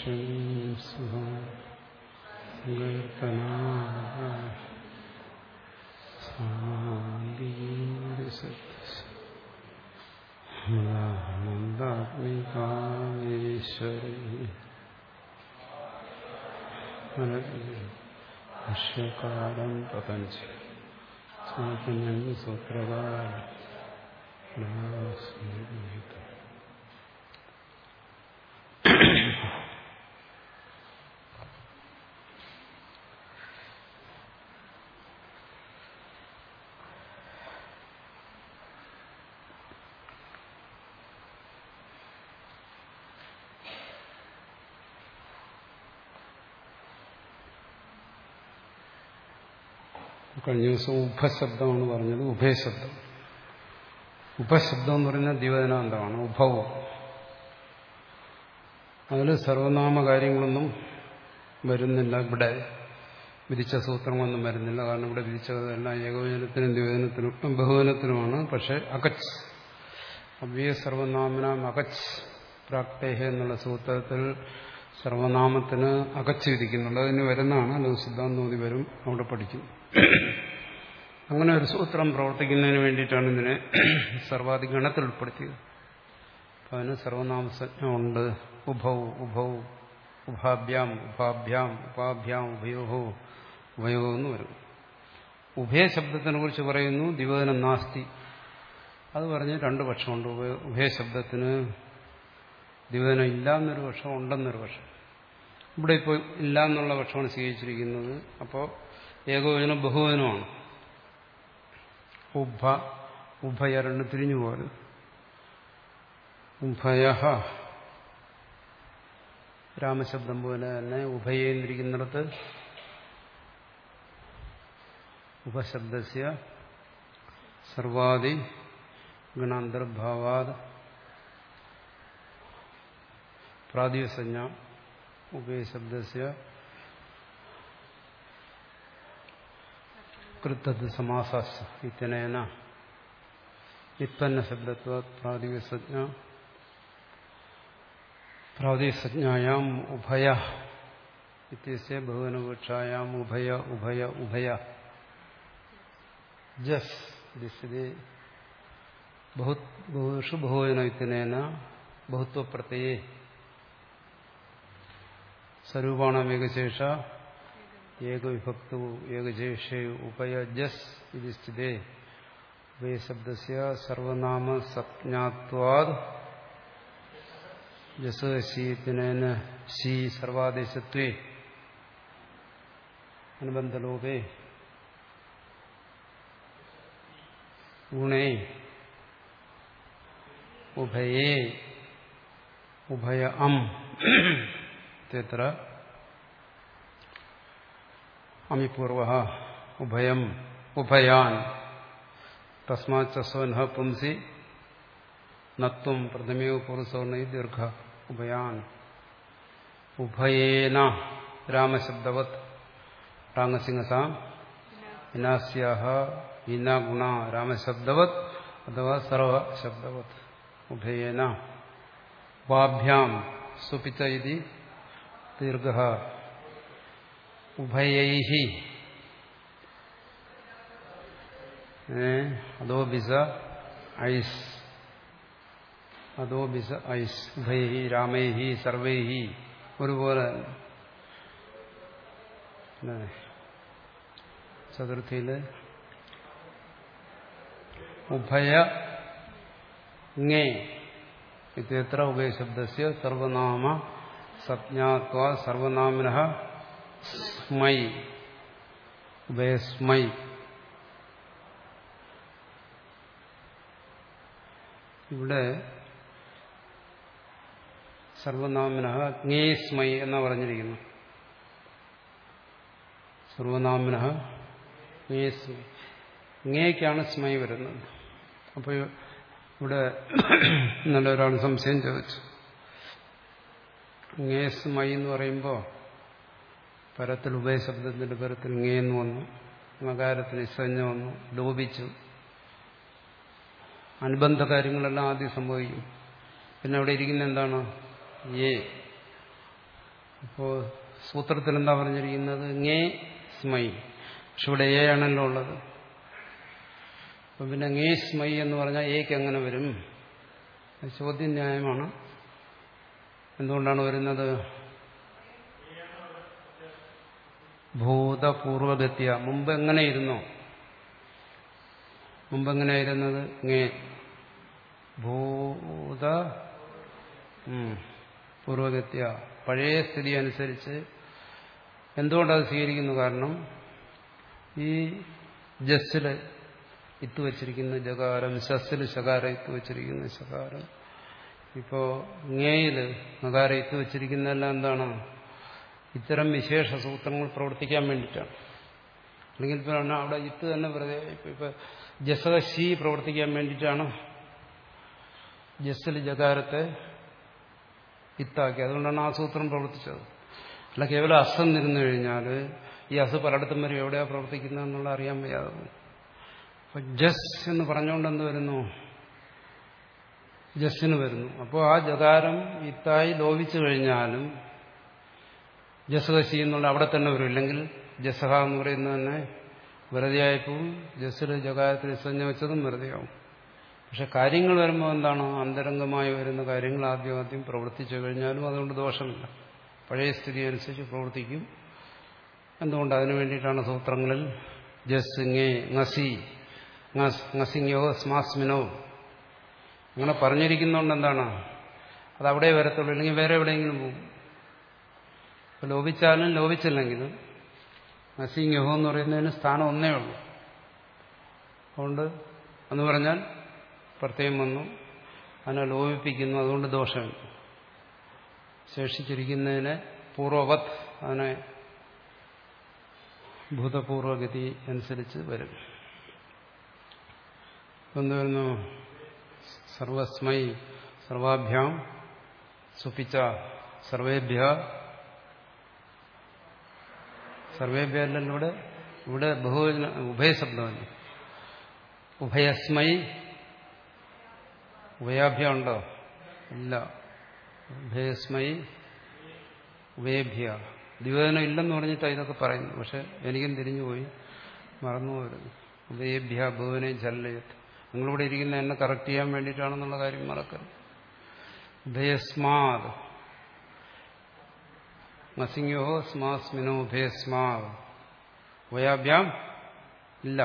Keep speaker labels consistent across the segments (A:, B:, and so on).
A: ലക്ഷ്മീ സുഖം സങ്കീർത്തന ആനന്ദാത്മികാമേശ്വരി ഭാഷ്യകാലം പ്രപഞ്ച ചൈതന്യം സൂത്രകാരം കഴിഞ്ഞ ദിവസം ഉഭശബ്ദമാണ് പറഞ്ഞത് ഉഭയശബ്ദം ഉപശബ്ദം എന്ന് പറഞ്ഞാൽ ദിവദനാന്തമാണ് ഉഭവും അതിൽ സർവനാമ കാര്യങ്ങളൊന്നും വരുന്നില്ല ഇവിടെ വിധിച്ച സൂത്രങ്ങളൊന്നും വരുന്നില്ല കാരണം ഇവിടെ വിധിച്ചതെല്ലാം ഏകവചനത്തിനും ദ്വിവചനത്തിനും ബഹുവചനത്തിനുമാണ് പക്ഷെ അകച്ച് അവ്യ സർവനാമനാം അകച്ച് പ്രാക്തേഹ എന്നുള്ള സൂത്രത്തിൽ സർവനാമത്തിന് അകച്ച് വിധിക്കുന്നുണ്ട് അതിന് വരുന്നതാണ് ലഘുസിദ്ധാന്തോതി വരും അവിടെ പഠിക്കും അങ്ങനെ ഒരു സൂത്രം പ്രവർത്തിക്കുന്നതിന് വേണ്ടിയിട്ടാണ് ഇതിനെ സർവാധിഗണത്തിൽ ഉൾപ്പെടുത്തിയത് അപ്പം അതിന് സർവനാമസജ്ഞ ഉണ്ട് ഉഭൗ ഉഭൗ ഉഭാഭ്യാം ഉപാഭ്യാം ഉപാഭ്യാം ഉഭയോഹോ ഉഭയോ എന്ന് വരും ഉഭയശബ്ദത്തിനെ കുറിച്ച് പറയുന്നു ദിവദനം നാസ്തി അത് പറഞ്ഞ് രണ്ട് പക്ഷമുണ്ട് ഉഭയശബ്ദത്തിന് ദിവദനം ഇല്ല എന്നൊരു പക്ഷം ഉണ്ടെന്നൊരു പക്ഷം ഇവിടെ ഇപ്പോൾ ഇല്ല എന്നുള്ള പക്ഷമാണ് സ്വീകരിച്ചിരിക്കുന്നത് അപ്പോൾ ഏകോചനം ബഹുവചനമാണ് ഉഭ ഉഭയ രണ്ട് തിരിഞ്ഞു പോലും ഉഭയ രാമശബ്ദം പോലെ തന്നെ ഉഭയെന്നിരിക്കുന്നിടത്ത് ഉപശബ്ദസ്യ സർവാദി ഗണാന്തർഭാവാദ് പ്രാതിസഞ്ജ ഉഭയശബ്ദസ്യ കൃത്തത് സമാസാസ് ഇത്തനേന വിത്പന്ന ശബ്ദത്വ പ്രാതികസജ്ഞ പ്രാതിസജ്ഞായാം ഉഭയ ഇത്യസ്യ ബഹുവനപക്ഷായാം ഉഭയ ഉഭയ ഉഭയ ജസ് ദിശതി ബഹുഷു ബഹുവന ഇത്തനേന ബഹുത്വപ്രത്യയെ സ്വരൂപാണമേകശേഷ ഏകവിഭക്തു ഏകശേഷേ ഉപയജസ് ഇത് സ്ഥിതേ ഉഭയശബ്ദസ്യ സർവനാമ സജ്ഞാത്വാദ് ജസ് ശീത്തിനേന ശീ സർവാദേശത്വേ അനുബന്ധലോപേ ഗുണേ ഉഭയേ ഉഭയ അം തത്ര അമിപൂർവ ഉഭയം ഉഭയാൻ തസ്മാൻ പുംസി നത്വം പ്രഥമേവ പൂർവസവർണ ദീർഘ ഉഭയാൻ ഉഭയേന രാമശബ്ദവത് റാങ്ങസിംഹസാം വിനാസ്യാഹ വിന ഗുണ രാമശബ്ദവത് അഥവാ സർവശബ്ദവത് ഉഭയേന ഉപാഭ്യാം സുപിച്ച ഇതി ദീർഘ ഉഭയൈഹി അതോ ബിസ ഐസ് അതോ ബിസ ഐസ് ഉഭയഹി രാമൈഹി സർവൈഹി ഒരുപോലെ ചതുർത്ഥിയില് ഉഭയ ങ്ങേ ഇത്യത്ര ഉഭയശബ്ദസ്യ സർവനാമ സജ്ഞാത്വ സർവനാമിന സ്മൈ ഉഭയസ്മൈ ഇവിടെ സർവനാമിന ജ്ഞേസ്മൈ എന്നാ പറഞ്ഞിരിക്കുന്നു സർവനാമിന ജ്ഞേസ്മൈ ജ്ഞേക്കാണ് സ്മൈ വരുന്നത് അപ്പോൾ ഇവിടെ ഇന്നലെ ഒരാൾ സംശയം ചോദിച്ചു ങേസ്മൈ എന്ന് പറയുമ്പോൾ പരത്തിൽ ഉഭയശബ്ദത്തിന്റെ പരത്തിൽ ങ്ങേന്ന് വന്നു മകാരത്തിന് ഇസഞ്ഞ വന്നു ലോപിച്ചു അനുബന്ധ കാര്യങ്ങളെല്ലാം ആദ്യം സംഭവിക്കും പിന്നെ അവിടെ ഇരിക്കുന്ന എന്താണ് ഏ അപ്പോൾ സൂത്രത്തിൽ എന്താ പറഞ്ഞിരിക്കുന്നത് ngേ സ്മൈ പക്ഷെ ഇവിടെ ഏ ആണല്ലോ ഉള്ളത് അപ്പം പിന്നെ ngേ സ്മൈ എന്ന് പറഞ്ഞാൽ ഏക്ക് എങ്ങനെ വരും അത് ചോദ്യം ന്യായമാണ് എന്തുകൊണ്ടാണ് വരുന്നത് ഭൂതപൂർവഗത്യ മുമ്പ് എങ്ങനെയിരുന്നോ മുമ്പ് എങ്ങനെയായിരുന്നത് ngേ ഭൂത ഉം, പൂർവഗത്യ പഴയ സ്ഥിതി അനുസരിച്ച് എന്തുകൊണ്ടത് സ്വീകരിക്കുന്നു കാരണം ഈ ജസ്സിൽ ഇത്ത് വച്ചിരിക്കുന്ന ജകാരം ശസ്സിൽ ശകാരം ഇത്ത് വച്ചിരിക്കുന്ന ശകാരം ഇപ്പോ ngേയിൽ നകാരം ഇത്ത് വച്ചിരിക്കുന്നതെല്ലാം എന്താണ് ഇത്തരം വിശേഷ സൂത്രങ്ങൾ പ്രവർത്തിക്കാൻ വേണ്ടിയിട്ടാണ് അല്ലെങ്കിൽ ഇപ്പൊ അവിടെ ഇത്ത് തന്നെ വെറുതെ ഇപ്പൊ ഇപ്പൊ ജസകശി പ്രവർത്തിക്കാൻ വേണ്ടിയിട്ടാണ് ജസ്സിൽ ജകാരത്തെ ഇത്താക്കി അതുകൊണ്ടാണ് ആ സൂത്രം പ്രവർത്തിച്ചത് അല്ല കേവലം അസം നിന്നു കഴിഞ്ഞാൽ ഈ അസ് പലയിടത്തും വരും എവിടെയാ പ്രവർത്തിക്കുന്നത് എന്നുള്ള അറിയാൻ വയ്യാതെ പോകും. അപ്പൊ ജസ് എന്ന് പറഞ്ഞുകൊണ്ട് എന്ത് വരുന്നു ജസ്സിന് വരുന്നു അപ്പോൾ ആ ജകാരം ഇത്തായി ലോപിച്ചു കഴിഞ്ഞാലും ജസകശി എന്നുള്ള അവിടെ തന്നെ വരും ഇല്ലെങ്കിൽ ജസഹ എന്ന് പറയുന്നത് തന്നെ വെറുതെയായിപ്പോവും ജസ്സിൽ ജകാരത്തിൽ സഞ്ജ വെച്ചതും വെറുതെയാവും പക്ഷെ കാര്യങ്ങൾ വരുമ്പോൾ എന്താണ് അന്തരംഗമായി വരുന്ന കാര്യങ്ങൾ ആദ്യം ആദ്യം പ്രവർത്തിച്ചു കഴിഞ്ഞാലും അതുകൊണ്ട് ദോഷമില്ല പഴയ സ്ഥിതി അനുസരിച്ച് പ്രവർത്തിക്കും എന്തുകൊണ്ട് അതിനു വേണ്ടിയിട്ടാണ് സൂത്രങ്ങളിൽ ജസ് ngേ ngസി ngസിങ്ങോ സ്മാസ്മിനോ അങ്ങനെ പറഞ്ഞിരിക്കുന്നതുകൊണ്ട് എന്താണ് അത് അവിടെ വരത്തുള്ളൂ അല്ലെങ്കിൽ വേറെ എവിടെയെങ്കിലും പോകും ഇപ്പൊ ലോപിച്ചാലും ലോപിച്ചില്ലെങ്കിലും ngസിങ്ങോ എന്ന് പറയുന്നതിന് സ്ഥാനം ഒന്നേ ഉള്ളൂ അതുകൊണ്ട് എന്ന് പറഞ്ഞാൽ പ്രത്യേകം വന്നു അതിനെ ലോപിപ്പിക്കുന്നു അതുകൊണ്ട് ദോഷമില്ല ശേഷിച്ചിരിക്കുന്നതിനെ പൂർവവത് അതിനെ ഭൂതപൂർവഗതി അനുസരിച്ച് വരും എന്ത് വരുന്നു സർവസ്മൈ സർവാഭ്യാം സുപ്പിച്ച സർവേഭ്യ സർവേഭ്യ അല്ലല്ലോ ഇവിടെ ഇവിടെ ബഹുവചന ഉഭയശബ്ദമല്ലേ ഉഭയസ്മൈ ഉഭയാഭ്യം ഉണ്ടോ ഇല്ല ഉഭയസ്മൈ ഉഭയഭ്യ ദ്വിവേദനം ഇല്ലെന്ന് പറഞ്ഞിട്ടാണ് ഇതൊക്കെ പറയുന്നത് പക്ഷെ എനിക്കും തിരിഞ്ഞുപോയി മറന്നു പോയിരുന്നു ഉഭയഭ്യ ഭുവനെ ജല്ലയത്ത് നിങ്ങളിവിടെ ഇരിക്കുന്ന എന്നെ കറക്റ്റ് ചെയ്യാൻ വേണ്ടിയിട്ടാണെന്നുള്ള കാര്യം മറക്കരുത് ഉഭയസ്മാത് മസിംഗോ സ്മാസ്മിനോ ഉഭയസ്മാവ് ഉഭയാഭ്യാം ഇല്ല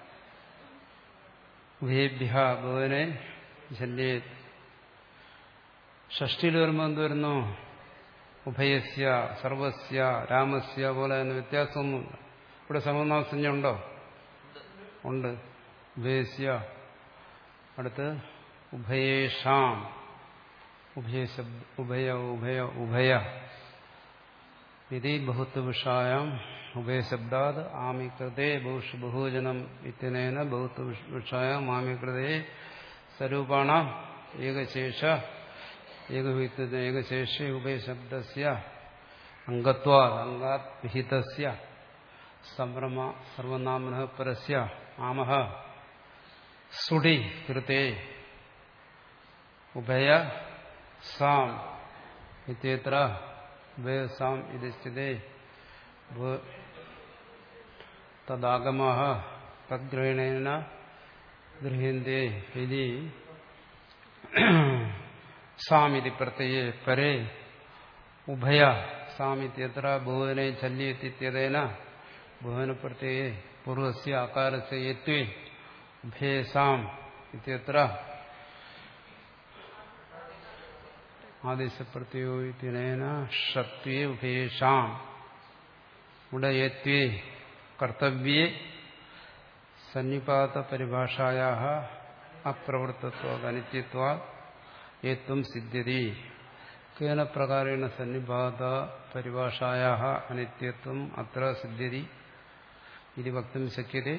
A: ഉഭയഭ്യ ഭുവനെ ജല്യേത് ഷഷ്ടിയിൽ വരുമ്പോൾ എന്ത് വരുന്നു ഉഭയസ്യ സർവസ്യ രാമസ്യ പോലെ തന്നെ വ്യത്യാസമൊന്നുമില്ല ഇവിടെ സമനാസഞ്ജ ഉണ്ടോ ഉണ്ട് ഉഭയസ്യ അടുത്ത് ഉഭയേഷാം ഉഭയശബ്ദ ഉഭയ ഉഭയ ഉഭയ ഇതി ബഹുത്വവിഷായം ഉഭയശബ്ദാത് ആമികൃതേ ബഹുഷ് ബഹുജനം ഇത്യനേന ബഹുത്വവിഷായം ആമികൃതേ സ്വരൂപാണ ഏകശേഷ ഏകവിഹിത ഏകശേഷ ഉഭയശബ്ദസ്യ അംഗത്വാ അംഗാത് വിഹിതസ്യ സംഭ്രമ സർവനാമന പരസ്യ ആമഹ സുടി കൃതേ ഉഭയ സാം ഇത്യത്ര ഉഭയ സാം ഇത് സ്ഥിതേ തദാഗമ തദ്ഗ്രഹണേന ഗൃഹ്യന്തേ ഇതി സാമിതി പ്രത്യയെ പരേ ഉഭയ സാമിത്യത്ര ഭുവനെ ചല്യത്തിത്യതേന ഭുവന പ്രത്യയെ പൂർവസ്യ ആകാരസ്യ യത്വേ ഉഭയസാം ഇത്യത്ര ആദേശപ്രത്യോത്തിനേന ഷത്വേ ഉഭയേഷാം ഇവിടെ യത്വേ കർത്തവ്യേ സന്നിപാത പരിഭാഷായാ അപ്രവൃത്തത്വ അനിത്യത്വ ഏത്വം സിദ്ധ്യതി കേന പ്രകാരേണ സന്നിപാത പരിഭാഷായാ അനിത്യത്വം അത്ര സിദ്ധ്യതി ഇത് വക്തും ശക്യത്തെ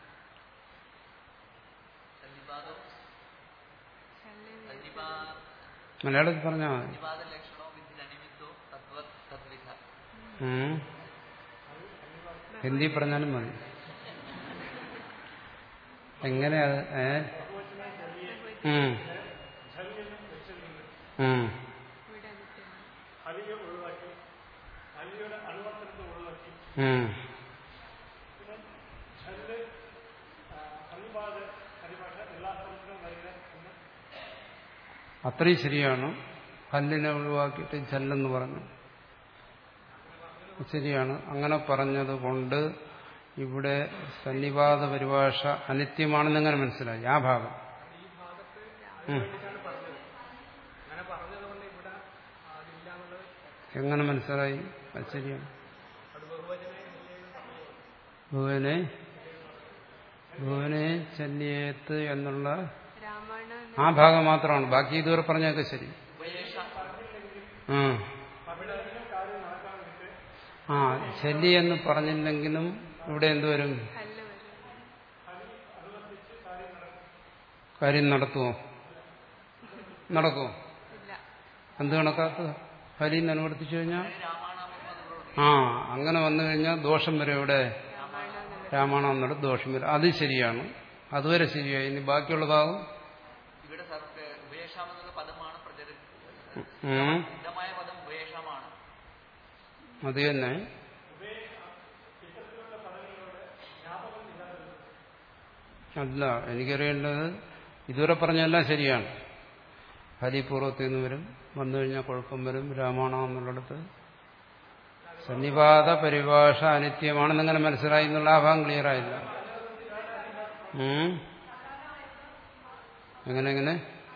A: മലയാളത്തിൽ പറഞ്ഞാൽ ഹിന്ദി പറഞ്ഞാലും മതി എങ്ങനെയാ ഏ ഉം. ഉം.
B: ഹല്ലിയുടെ അനുവർത്തനത്തെ ഒഴിവാക്കി
A: ഉം.
B: പിന്നെ ഛല്ല് സന്നിപാത പരിഭാഷ എല്ലാ സ്ഥലത്തിലും വരിക എന്ന്
A: അത്രയും ശരിയാണ് ഹല്ലിനെ ഒഴിവാക്കിയിട്ട് ചെല്ലെന്ന് പറഞ്ഞു ശരിയാണ് അങ്ങനെ പറഞ്ഞത് കൊണ്ട് ഇവിടെ സന്നിപാത പരിഭാഷ അനിത്യമാണെന്ന് എങ്ങനെ മനസ്സിലായി ആ ഭാഗം
B: ഈ ഭാഗത്ത്
A: ഉം.
B: വേണ്ടിയിട്ടാണ് പറഞ്ഞത് അങ്ങനെ പറഞ്ഞതുകൊണ്ട് ഇവിടെ അതില്ല എന്നുള്ളത്
A: എങ്ങനെ മനസ്സിലായി അത് ശരിയാണ്
B: അത് ബഹുവചന
A: ഭുവനെ ഭുവനെ ചെല്ലിയേത്ത് എന്നുള്ള
C: രാമായണ
A: ആ ഭാഗം മാത്രമാണ് ബാക്കി ഇതുവരെ പറഞ്ഞൊക്കെ ശരി ആ ആ ശല്യ എന്ന് പറഞ്ഞില്ലെങ്കിലും ഇവിടെ എന്തുവരും
C: ഹല്ല് വരും
A: കാര്യം നടത്തുമോ നടക്കുമോ
C: ഇല്ല
A: എന്ത് കണക്കാക്കുക ഹരിന്ന് അനുവർത്തിച്ചു കഴിഞ്ഞാൽ ആ അങ്ങനെ വന്നു കഴിഞ്ഞാൽ ദോഷം വരും ഇവിടെ
C: രാമായണ എന്നുള്ള
A: രാമായണം എന്നിടത്ത് ദോഷം വരും അത് ശരിയാണ് അതുവരെ ശരിയായി ഇനി ബാക്കിയുള്ള ഭാഗം
D: ഇവിടെ സർവ ഉപേക്ഷാം എന്നുള്ള പദമാണ് പ്രചരിക്കുന്നത്
A: ഉം.
D: ശുദ്ധമായ പദം ഉപേക്ഷമാണ്
A: അത് തന്നെ അല്ല എനിക്കറിയേണ്ടത് ഇതുവരെ പറഞ്ഞെല്ലാം ശരിയാണ് ഹരിപൂർവത്തിൽ നിന്ന് വരും വന്നു കഴിഞ്ഞാൽ കുഴപ്പം വരും രാമായണം എന്നുള്ളിടത്ത് സന്നിപാത പരിഭാഷ അനിത്യമാണെന്നെങ്ങനെ മനസ്സിലായി എന്നുള്ള ആ ഭാഗം ക്ലിയർ ആയില്ല ഉം. എങ്ങനെ എങ്ങനെ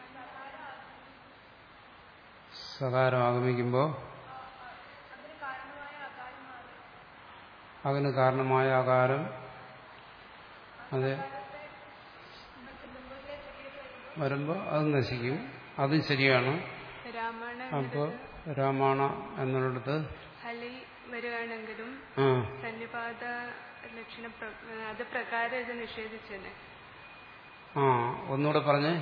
A: സകാരം ആഗമിക്കുമ്പോൾ അതിന് കാരണമായ ആകാരം അതെ വരുമ്പോൾ അത് നശിക്കും അതും ശരിയാണ്
C: രാമായണ
A: അപ്പോൾ രാമായണ എന്നുള്ളിടത്ത്
C: ഹലി വരികയാണെങ്കിലും
A: ആ
C: സന്നിപാത ലക്ഷണ പ്ര- അത് പ്രകാരം ഇത് നിഷേധിച്ചത്
A: ആ ഒന്നുകൂടെ പറഞ്ഞേ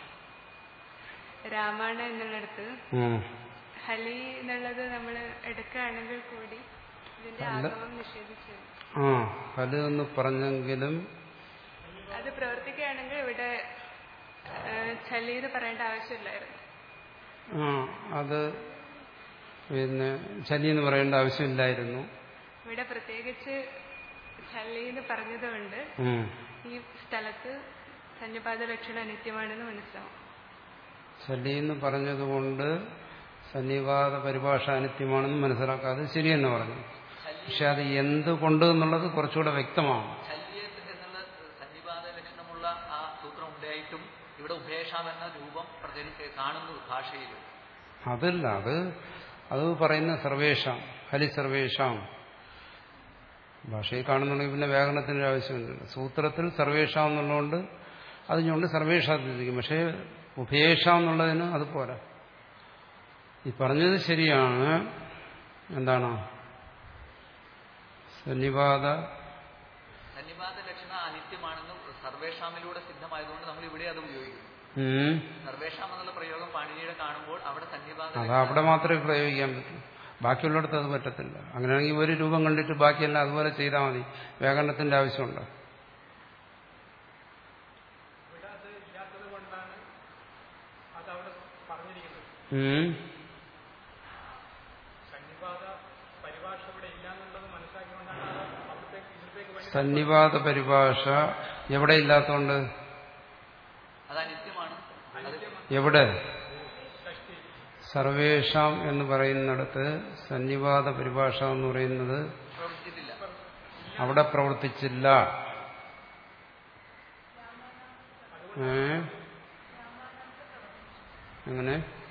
C: രാമായണ എന്നുള്ളിടത്ത്
A: ഉം.
C: ഹലി എന്നുള്ളത് നമ്മൾ എടുക്കുകയാണെങ്കിൽ കൂടി ഇതിന്റെ
A: അല്ല.
C: ആഗമം നിഷേധിച്ചത്
A: ആ ഹല് എന്ന് പറഞ്ഞെങ്കിലും
C: അത് പ്രവർത്തിക്കുകയാണെങ്കിൽ ഇവിടെ ചലി എന്ന് പറയേണ്ട ആവശ്യമില്ലായിരുന്നു
A: ആ അത് പിന്നെ ശനി എന്ന് പറയേണ്ട ആവശ്യമില്ലായിരുന്നു
C: ഇവിടെ പ്രത്യേകിച്ച് ചലി എന്ന് പറഞ്ഞതുകൊണ്ട്
A: ഉം.
C: ഈ സ്ഥലത്ത് സന്നിപാത ലക്ഷണം അനിത്യമാണെന്ന് മനസ്സിലാവും
A: ശലി എന്ന് പറഞ്ഞതുകൊണ്ട് സന്നിവാദ പരിഭാഷ അനിത്യമാണെന്ന് മനസ്സിലാക്കാതെ ശരിയെന്ന് പറഞ്ഞു പക്ഷെ അത് എന്തുകൊണ്ട് എന്നുള്ളത് കുറച്ചുകൂടെ വ്യക്തമാണ്
D: ശല്യത് എന്നുള്ള സന്നിപാത ലക്ഷണമുള്ള ആ സൂത്രം ഉണ്ടായിട്ടും ഇവിടെ ഉപേക്ഷാം എന്ന രൂപം പ്രചരിച്ച് കാണുന്നു ഭാഷയിൽ
A: അതല്ല അത് അത് പറയുന്ന സർവേഷാം ഹലി സർവേഷാം ഭാഷയിൽ കാണുന്നുണ്ടെങ്കിൽ പിന്നെ വ്യാകരണത്തിന്റെ ആവശ്യമില്ല സൂത്രത്തിൽ സർവേഷാം എന്നുള്ളതുകൊണ്ട് അതിനുകൊണ്ട് സർവേഷാത്തിരിക്കും പക്ഷേ ഉപേക്ഷാം എന്നുള്ളതിന് അത് പോരാ ഈ പറഞ്ഞത് ശരിയാണ് എന്താണ് സന്നിപാത
D: സന്നിപാത ലക്ഷണം അനിത്യമാണെന്ന് സർവേഷാമിലൂടെ സിദ്ധമായതുകൊണ്ട് നമ്മൾ ഇവിടെ അത് ഉപയോഗിക്കുന്നു
A: ഉം,
D: സർവേഷാം എന്നുള്ള പ്രയോഗം പാണിനിയുടെ കാണുമ്പോൾ അവിടെ സന്നിപാത
A: അത് അവിടെ മാത്രമേ പ്രയോഗിക്കാൻ പറ്റൂ ബാക്കിയുള്ളിടത്ത് അത് പറ്റത്തില്ല അങ്ങനെയാണെങ്കിൽ ഒരു രൂപം കണ്ടിട്ട് ബാക്കിയെല്ലാം അതുപോലെ ചെയ്താൽ മതി വ്യാകരണത്തിന്റെ ആവശ്യമുണ്ടോ
B: ഇവിടെ അത് ഇല്ലാത്തത് കൊണ്ടാണ് അത് അവിടെ പറഞ്ഞിരിക്കുന്നത്
A: ഉം.
B: സന്നിപാത പരിഭാഷ ഇവിടെ ഇല്ല എന്നുള്ളത് മനസ്സിലാക്കിക്കൊണ്ടാണ് അത് അവിടത്തേക്ക് ഇവിടത്തേക്ക് വേണ്ടി
A: സന്നിവാദ പരിഭാഷ എവിടെ ഇല്ലാത്തതുകൊണ്ട്
D: അത് അനിത്യമാണ് അത്
A: എവിടെ സർവേഷാം എന്ന് പറയുന്നിടത്ത് സന്നിവാദ പരിഭാഷ എന്ന് പറയുന്നത്
D: പ്രവർത്തിച്ചിട്ടില്ല
A: അവിടെ പ്രവർത്തിച്ചില്ല ഏ എങ്ങനെ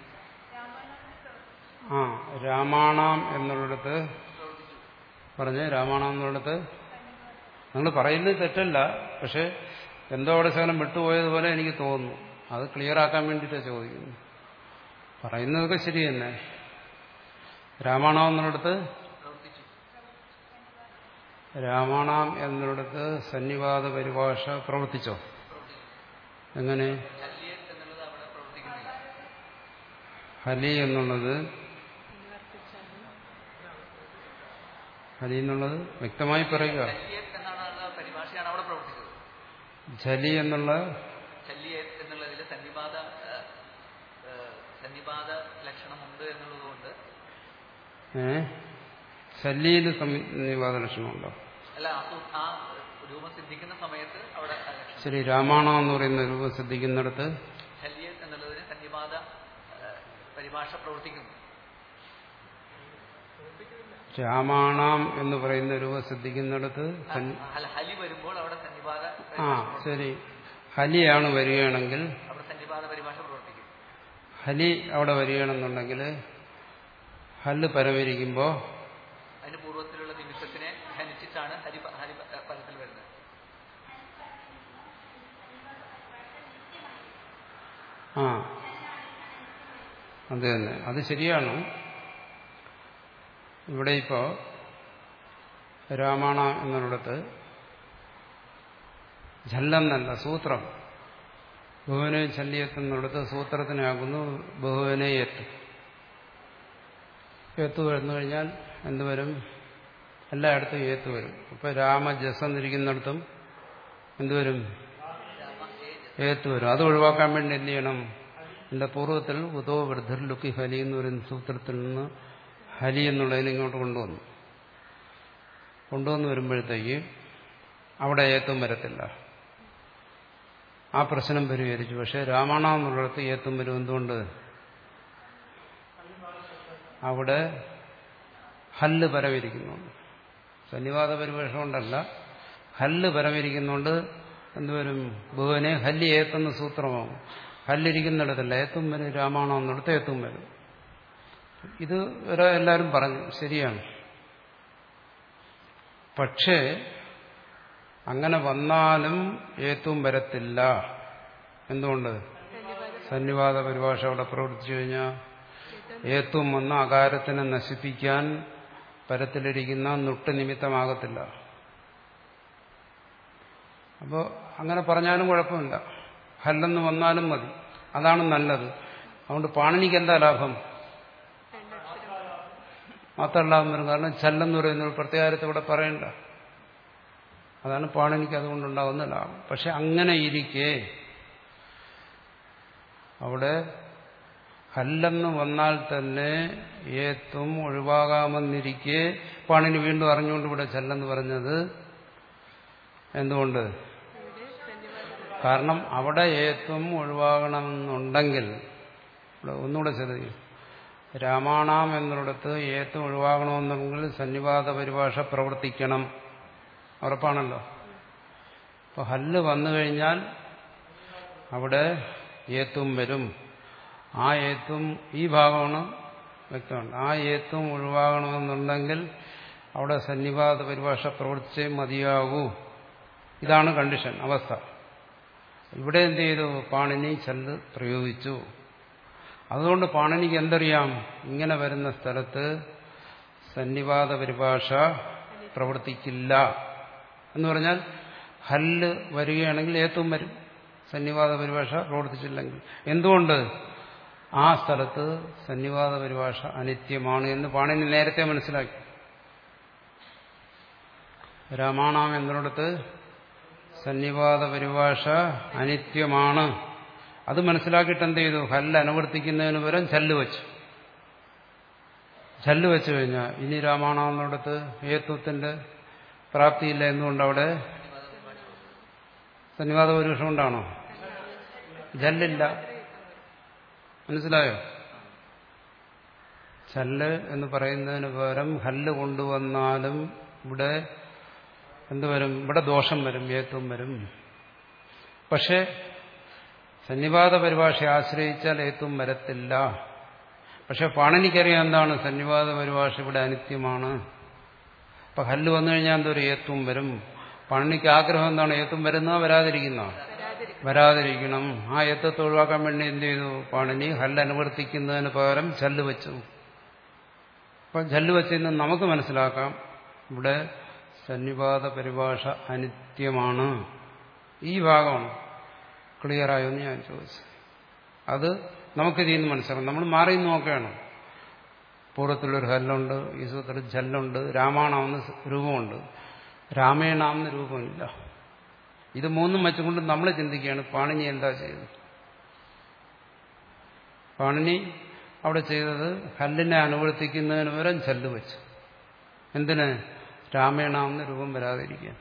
A: ആ രാമാണാം എന്നുള്ളിടത്ത് പറഞ്ഞ് രാമായണം എന്നുള്ളിടത്ത് നിങ്ങൾ പറയുന്നത് തെറ്റല്ല പക്ഷെ എന്തോ അവിടെ ശകലം വിട്ടുപോയതുപോലെ എനിക്ക് തോന്നുന്നു അത് ക്ലിയർ ആക്കാൻ വേണ്ടിയിട്ടാണ് ചോദിക്കുന്നു പറയുന്നതൊക്കെ ശരി തന്നെ രാമായണം എന്നുള്ളിടത്ത്
D: പ്രവർത്തിച്ചു
A: രാമായണം എന്നുള്ളിടത്ത് സന്നിവാദ പരിഭാഷ പ്രവർത്തിച്ചോ എങ്ങനെ
D: ശല്യത് എന്നുള്ളത് അവിടെ പ്രവർത്തിക്കുന്നില്ല
A: ഹലി എന്നുള്ളത്
C: അനുവർത്തിച്ചാലും
A: ഹലി എന്നുള്ളത് വ്യക്തമായി പറയുക
D: ശല്യത് എന്നാണ് ആ പരിഭാഷയാണ് അവിടെ പ്രവർത്തിച്ചത്
A: ജലി എന്നുള്ള
D: ശല്യത് എന്നുള്ളതിൽ സന്നിപാത ഏഹ്, ഏഹ്, സന്നിപാത ലക്ഷണമുണ്ട് എന്നുള്ളതുകൊണ്ട്
A: ഏ ശല്യയിൽ സന്നിവാദ ലക്ഷണമുണ്ടോ
D: അല്ല ആ സൂ- ആ രൂപം സിദ്ധിക്കുന്ന സമയത്ത് അവിടെ ആ ലക്ഷണം
A: ശരി രാമായണ എന്ന് പറയുന്ന രൂപം ശ്രദ്ധിക്കുന്നിടത്ത്
D: ശല്യം എന്നുള്ളതിന് സന്നിപാത ആ, പരിഭാഷ പ്രവർത്തിക്കുന്നു
A: രാമായണം എന്ന് പറയുന്ന രൂപം ശ്രദ്ധിക്കുന്നിടത്ത് സന്നി-
D: അല്ല ഹലി വരുമ്പോൾ അവിടെ സന്നിപാത
A: ആ ശരി ഹലിയാണ് വരികയാണെങ്കിൽ
D: അവിടെ സന്നിപാത പരിഭാഷ പ്രവർത്തിക്കും
A: ഹലി അവിടെ വരികയാണെന്നുണ്ടെങ്കിൽ ഹല്ല് പരമിരിക്കുമ്പോൾ
D: അതിന് പൂർവ്വത്തിലുള്ള നിമിഷത്തിനെ ധനിച്ചിട്ടാണ് ഹരി പ- ഹരി പ- പദത്തിൽ വരുന്നത്
A: ആ അത് തന്നെ അത് ശരിയാണ് ഇവിടെ ഇപ്പോ രാമായണ എന്നിടത്ത് ജല്ലെന്നല്ല സൂത്രം ബഹുവിനെ ചല്ലിയെത്തുന്നിടത്ത് സൂത്രത്തിനാകുന്നു ബഹുവിനെ എത്ത് ഏത്ത് വരുന്നു കഴിഞ്ഞാൽ എന്തുവരും എല്ലായിടത്തും ഏത്ത് വരും ഇപ്പൊ രാമജസ് എന്നിരിക്കുന്നിടത്തും എന്തുവരും ഏത്ത് വരും അത് ഒഴിവാക്കാൻ വേണ്ടി എന്ത് ചെയ്യണം എന്റെ പൂർവ്വത്തിൽ ഉദോ വൃദ്ധർ ലുക്കി ഹലി എന്ന് പറയുന്ന സൂത്രത്തിൽ നിന്ന് ഹലി എന്നുള്ളതിനെ ഇങ്ങോട്ട് കൊണ്ടുവന്നു കൊണ്ടുവന്ന് വരുമ്പോഴത്തേക്ക് അവിടെ ഏത്തും വരത്തില്ല ആ പ്രശ്നം പരിഹരിച്ചു പക്ഷെ രാമായണ എന്നുള്ളിടത്ത് ഏത്തും വരും എന്തുകൊണ്ട് അവിടെ ഹല്ല് പരമിരിക്കുന്നുണ്ട് സന്നിവാദ പരിവേഷം കൊണ്ടല്ല ഹല്ല് പരമിരിക്കുന്നുണ്ട് എന്തുവരും ഭുവനെ ഹല്ലി ഏത്തുന്ന സൂത്രമാവും ഹല്ലിരിക്കുന്നിടത്തല്ല ഏത്തും വരും രാമായണം എന്നിടത്ത് ഏത്തും വരും ഇത് വരെ എല്ലാവരും പറഞ്ഞു ശരിയാണ് പക്ഷേ അങ്ങനെ വന്നാലും ഏത്തും വരത്തില്ല എന്തുകൊണ്ട് സന്നിവാദ പരിഭാഷ അവിടെ പ്രവർത്തിച്ചു കഴിഞ്ഞാൽ ഏത്തും വന്ന അകാരത്തിനെ നശിപ്പിക്കാൻ പരത്തിലിരിക്കുന്ന നുട്ട് നിമിത്തമാകത്തില്ല അപ്പോൾ അങ്ങനെ പറഞ്ഞാലും കുഴപ്പമില്ല ഹല്ലെന്ന് വന്നാലും മതി അതാണ് നല്ലത് അതുകൊണ്ട് പാണിനിക്ക് എന്താ ലാഭം മാത്രം ലാഭം വരും കാരണം ചല്ലെന്ന് പറയുന്ന ഒരു പ്രത്യേകത്തെ ഇവിടെ പറയണ്ട അതാണ് പാണിനിക്ക് അതുകൊണ്ടുണ്ടാകുന്ന ലാഭം പക്ഷെ അങ്ങനെ ഇരിക്കെ അവിടെ ഹല്ലെന്ന് വന്നാൽ തന്നെ ഏത്തും ഒഴിവാകാമെന്നിരിക്കെ പാണിനി വീണ്ടും അറിഞ്ഞുകൊണ്ട് ഇവിടെ ചെല്ലെന്ന് പറഞ്ഞത് എന്തുകൊണ്ട് കാരണം അവിടെ ഏത്വം ഒഴിവാകണമെന്നുണ്ടെങ്കിൽ ഇവിടെ ഒന്നുകൂടെ ശ്രദ്ധിക്കും രാമായണം എന്നിടത്ത് ഏത്വം ഒഴിവാകണമെന്നുണ്ടെങ്കിൽ സന്നിവാദ പരിഭാഷ പ്രവർത്തിക്കണം ഉറപ്പാണല്ലോ അപ്പൊ ഹല്ല് വന്നു കഴിഞ്ഞാൽ അവിടെ ഏത്തും വരും ആ ഏത്തും ഈ ഭാഗമാണ് വ്യക്തമാണ് ആ ഏത്തും ഒഴിവാകണമെന്നുണ്ടെങ്കിൽ അവിടെ സന്നിവാദ പരിഭാഷ പ്രവർത്തിച്ചേ മതിയാകൂ ഇതാണ് കണ്ടീഷൻ അവസ്ഥ ഇവിടെ എന്ത് ചെയ്തു പാണിനി ചല്ല് പ്രയോഗിച്ചു അതുകൊണ്ട് പാണിനിക്ക് എന്തറിയാം ഇങ്ങനെ വരുന്ന സ്ഥലത്ത് സന്നിവാദ പരിഭാഷ പ്രവർത്തിക്കില്ല എന്ന് പറഞ്ഞാൽ ഹല്ല് വരികയാണെങ്കിൽ ഏത്തും വരും സന്നിവാദ പരിഭാഷ പ്രവർത്തിച്ചില്ലെങ്കിൽ എന്തുകൊണ്ട് ആ സ്ഥലത്ത് സന്നിവാദ പരിഭാഷ അനിത്യമാണ് എന്ന് പാണിനി നേരത്തെ മനസ്സിലാക്കി രാമായണം എന്നിടത്ത് സന്നിവാദ പരിഭാഷ അനിത്യമാണ് അത് മനസ്സിലാക്കിയിട്ട് എന്ത് ചെയ്തു ഹല്ല് അനുവർത്തിക്കുന്നതിന് പകരം ചല്ല് വെച്ചു ചല്ല് വെച്ചു കഴിഞ്ഞാൽ ഇനി രാമായണം എന്നിടത്ത് ഏത്വത്തിന്റെ പ്രാപ്തിയില്ല എന്നുകൊണ്ട് അവിടെ സന്നിവാദ പരുഷം കൊണ്ടാണോ ജല്ലില്ല മനസ്സിലായോ ചല്ല് എന്ന് പറയുന്നതിന് പകരം ഹല്ല് കൊണ്ടുവന്നാലും ഇവിടെ എന്തുവരും ഇവിടെ ദോഷം വരും ഏത്വം വരും പക്ഷെ സന്നിവാദ പരിഭാഷ ആശ്രയിച്ചാൽ ഏത്വം വരത്തില്ല പക്ഷെ പാണനിക്കറിയാം എന്താണ് സന്നിവാദ പരിഭാഷ ഇവിടെ അനിത്യമാണ് അപ്പൊ ഹല്ല് വന്നു കഴിഞ്ഞാൽ എന്തൊരു ഏത്വം വരും പാണനിക്ക് ആഗ്രഹം എന്താണ് ഏത്വം വരുന്നോ വരാതിരിക്കുന്നോ വരാതിരിക്കണം ആ ഏത്തത്തെ ഒഴിവാക്കാൻ വേണ്ടി എന്ത് ചെയ്തു പാണിനി ഹല്ല് അനുവർത്തിക്കുന്നതിന് പകരം ചല്ല് വെച്ചു അപ്പൊ ചല്ല് വെച്ചതിന് നമുക്ക് മനസ്സിലാക്കാം ഇവിടെ സന്നിവാദ പരിഭാഷ അനിത്യമാണ് ഈ ഭാഗമാണ് ക്ലിയറായോ എന്ന് ഞാൻ ചോദിച്ചു അത് നമുക്ക് ഇതിൽ നിന്ന് മനസ്സിലാക്കാം നമ്മൾ മാറി നോക്കുകയാണ് പൂർവ്വത്തിലൊരു ഹല്ലുണ്ട് ഈ സൂത്രത്തിൽ ജല്ലുണ്ട് രാമായണമെന്ന് രൂപമുണ്ട് രാമേണാമെന്ന് രൂപമില്ല ഇത് മൂന്നും വെച്ചുകൊണ്ട് നമ്മൾ ചിന്തിക്കുകയാണ് പാണിനി എന്താ ചെയ്തത് പാണിനി അവിടെ ചെയ്തത് ഹല്ലിനെ അനുവർത്തിക്കുന്നതിന് പകരം ചല്ല് വെച്ചു എന്തിന് രാമേണാവുന്ന രൂപം വരാതിരിക്കാൻ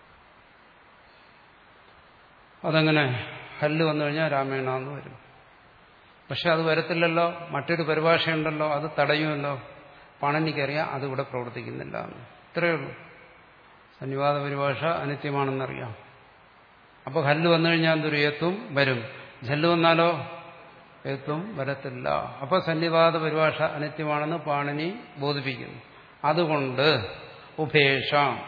A: അതങ്ങനെ ഹല്ല് വന്നു കഴിഞ്ഞാൽ രാമേണാന്ന് വരും പക്ഷെ അത് വരത്തില്ലല്ലോ മറ്റൊരു പരിഭാഷയുണ്ടല്ലോ അത് തടയുമല്ലോ പണനിക്കറിയാം അതിവിടെ പ്രവർത്തിക്കുന്നില്ല എന്ന് ഇത്രയേ ഉള്ളൂ സന്നിവാദ പരിഭാഷ അനിത്യമാണെന്നറിയാം അപ്പോൾ ഹല്ല് വന്നു കഴിഞ്ഞാൽ എന്തൊരു ഏത്തും വരും ജല്ല് വന്നാലോ ഏത്തും വരത്തില്ല അപ്പോൾ സന്നിവാദ പരിഭാഷ അനിത്യമാണെന്ന് പാണിനി ബോധിപ്പിക്കുന്നു അതുകൊണ്ട് ഉപേക്ഷ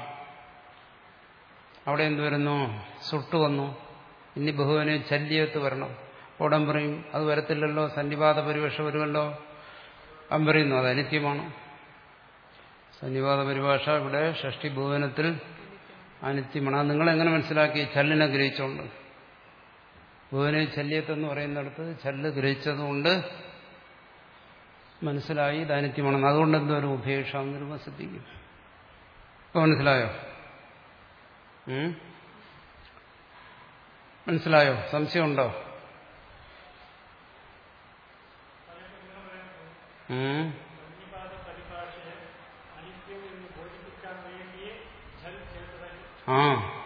A: അവിടെ എന്ത് വരുന്നു സുട്ടു വന്നു ഇനി ബഹുവിനെ ചല്യത്ത് വരണം ഉടൻ പറയും അത് വരത്തില്ലല്ലോ സന്നിവാദ പരിഭാഷ വരുമല്ലോ അവൻ പറയുന്നു അത് അനിത്യമാണ് സന്നിവാദ പരിഭാഷ ഇവിടെ ഷഷ്ടി ഭുവനത്തിൽ അനിത്യമാണ് അത് നിങ്ങൾ എങ്ങനെ മനസ്സിലാക്കി ചല്ലിനെ ഗ്രഹിച്ചുകൊണ്ട് ഭുവനെ ചല്യത്തെന്ന് പറയുന്നിടത്ത് ചല്ല് ഗ്രഹിച്ചതുകൊണ്ട് മനസ്സിലായി ഇത് അനിത്യമാണെന്ന് അതുകൊണ്ട് എന്തോരും ഉപേക്ഷ എന്നൊരു സിദ്ധിക്കും ഇപ്പൊ മനസ്സിലായോ ഉം? മനസ്സിലായോ സംശയമുണ്ടോ ഉം? ആ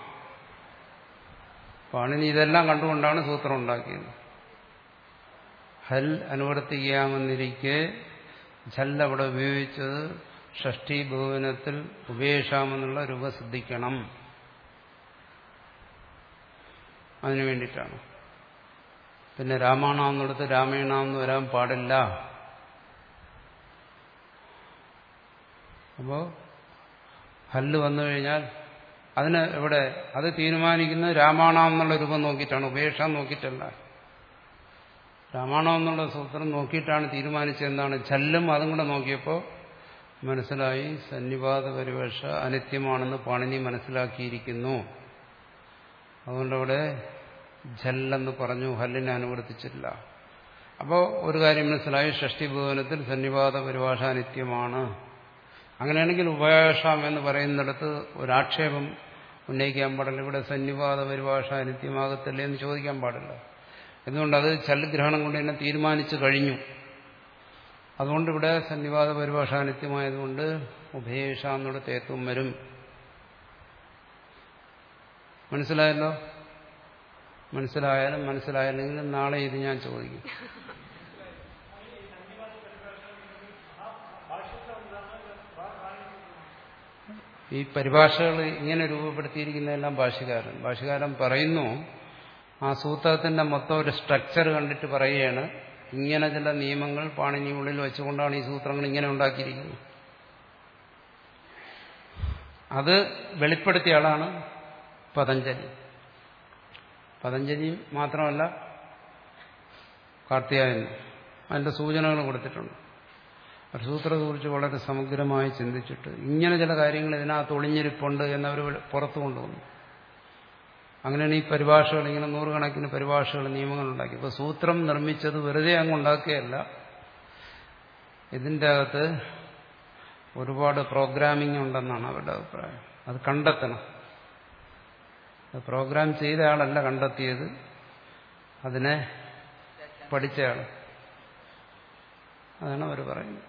A: പാണിനി ഇതെല്ലാം കണ്ടുകൊണ്ടാണ് സൂത്രം ഉണ്ടാക്കിയത് ഹൽ അനുവർത്തിക്കാമെന്നിരിക്കെ ഝൽ അവിടെ ഉപയോഗിച്ചത് ഷഷ്ടി ഭുവനത്തിൽ ഉപേക്ഷാമെന്നുള്ള രൂപ സിദ്ധിക്കണം അതിനു വേണ്ടിയിട്ടാണ് പിന്നെ രാമായണമെന്നിടത്ത് രാമായണമെന്ന് വരാൻ പാടില്ല അപ്പോൾ ഹല്ല് വന്നു കഴിഞ്ഞാൽ അതിന് ഇവിടെ അത് തീരുമാനിക്കുന്നത് രാമായണം എന്നുള്ള രൂപം നോക്കിയിട്ടാണ് ഉപേക്ഷ നോക്കിയിട്ടല്ല രാമായണം എന്നുള്ള സൂത്രം നോക്കിയിട്ടാണ് തീരുമാനിച്ചത് എന്താണ് ഛല്ലും അതും കൂടെ നോക്കിയപ്പോൾ മനസ്സിലായി സന്നിവാദ പരിവേഷ അനിത്യമാണെന്ന് പാണിനി മനസ്സിലാക്കിയിരിക്കുന്നു അതുകൊണ്ടവിടെ ജല്ലെന്ന് പറഞ്ഞു ഹല്ലിനെ അനുവർത്തിച്ചില്ല അപ്പോൾ ഒരു കാര്യം മനസ്സിലായി ഷഷ്ടിഭുവനത്തിൽ സന്നിവാദ പരിഭാഷ അനിത്യമാണ് അങ്ങനെയാണെങ്കിൽ ഉപേക്ഷാം എന്ന് പറയുന്നിടത്ത് ഒരാക്ഷേപം ഉന്നയിക്കാൻ പാടില്ല ഇവിടെ സന്നിവാദ പരിഭാഷ അനിത്യമാകത്തില്ലേ എന്ന് ചോദിക്കാൻ പാടില്ല എന്തുകൊണ്ടത് ചലഗ്രഹണം കൊണ്ട് തന്നെ തീരുമാനിച്ചു കഴിഞ്ഞു അതുകൊണ്ട് ഇവിടെ സന്നിവാദ പരിഭാഷ അനിത്യമായതുകൊണ്ട് ഉഭയേഷ എന്നിടത്ത് ഏത്തും വരും മനസ്സിലായല്ലോ മനസ്സിലായാലും മനസ്സിലായില്ലെങ്കിലും നാളെ ഇത് ഞാൻ ചോദിക്കും ഈ പരിഭാഷകൾ ഇങ്ങനെ രൂപപ്പെടുത്തിയിരിക്കുന്നതെല്ലാം ഭാഷകാരൻ ഭാഷകാരൻ പറയുന്നു ആ സൂത്രത്തിന്റെ മൊത്തം ഒരു സ്ട്രക്ചർ കണ്ടിട്ട് പറയുകയാണ് ഇങ്ങനെ ചില നിയമങ്ങൾ പാണിനി ഉള്ളിൽ വെച്ചുകൊണ്ടാണ് ഈ സൂത്രങ്ങൾ ഇങ്ങനെ ഉണ്ടാക്കിയിരിക്കുന്നത് അത് വെളിപ്പെടുത്തിയ ആളാണ് പതഞ്ജലി പതഞ്ജലി മാത്രമല്ല കാർത്തിയായൻ അതിന്റെ സൂചനകൾ കൊടുത്തിട്ടുണ്ട് ഒരു സൂത്രത്തെക്കുറിച്ച് വളരെ സമഗ്രമായി ചിന്തിച്ചിട്ട് ഇങ്ങനെ ചില കാര്യങ്ങൾ ഇതിനകത്ത് ഒളിഞ്ഞിരിപ്പുണ്ട് എന്നവർ പുറത്തു കൊണ്ടുവന്നു അങ്ങനെയാണ് ഈ പരിഭാഷകൾ ഇങ്ങനെ നൂറുകണക്കിന് പരിഭാഷകൾ നിയമങ്ങൾ ഉണ്ടാക്കി ഇപ്പോൾ സൂത്രം നിർമ്മിച്ചത് വെറുതെ അങ്ങ് ഉണ്ടാക്കുകയല്ല ഇതിൻ്റെ അകത്ത് ഒരുപാട് പ്രോഗ്രാമിംഗ് ഉണ്ടെന്നാണ് അവരുടെ അഭിപ്രായം അത് കണ്ടെത്തണം അത് പ്രോഗ്രാം ചെയ്ത ആളല്ല കണ്ടെത്തിയത് അതിനെ പഠിച്ചയാൾ അതാണ് അവർ പറയുന്നത്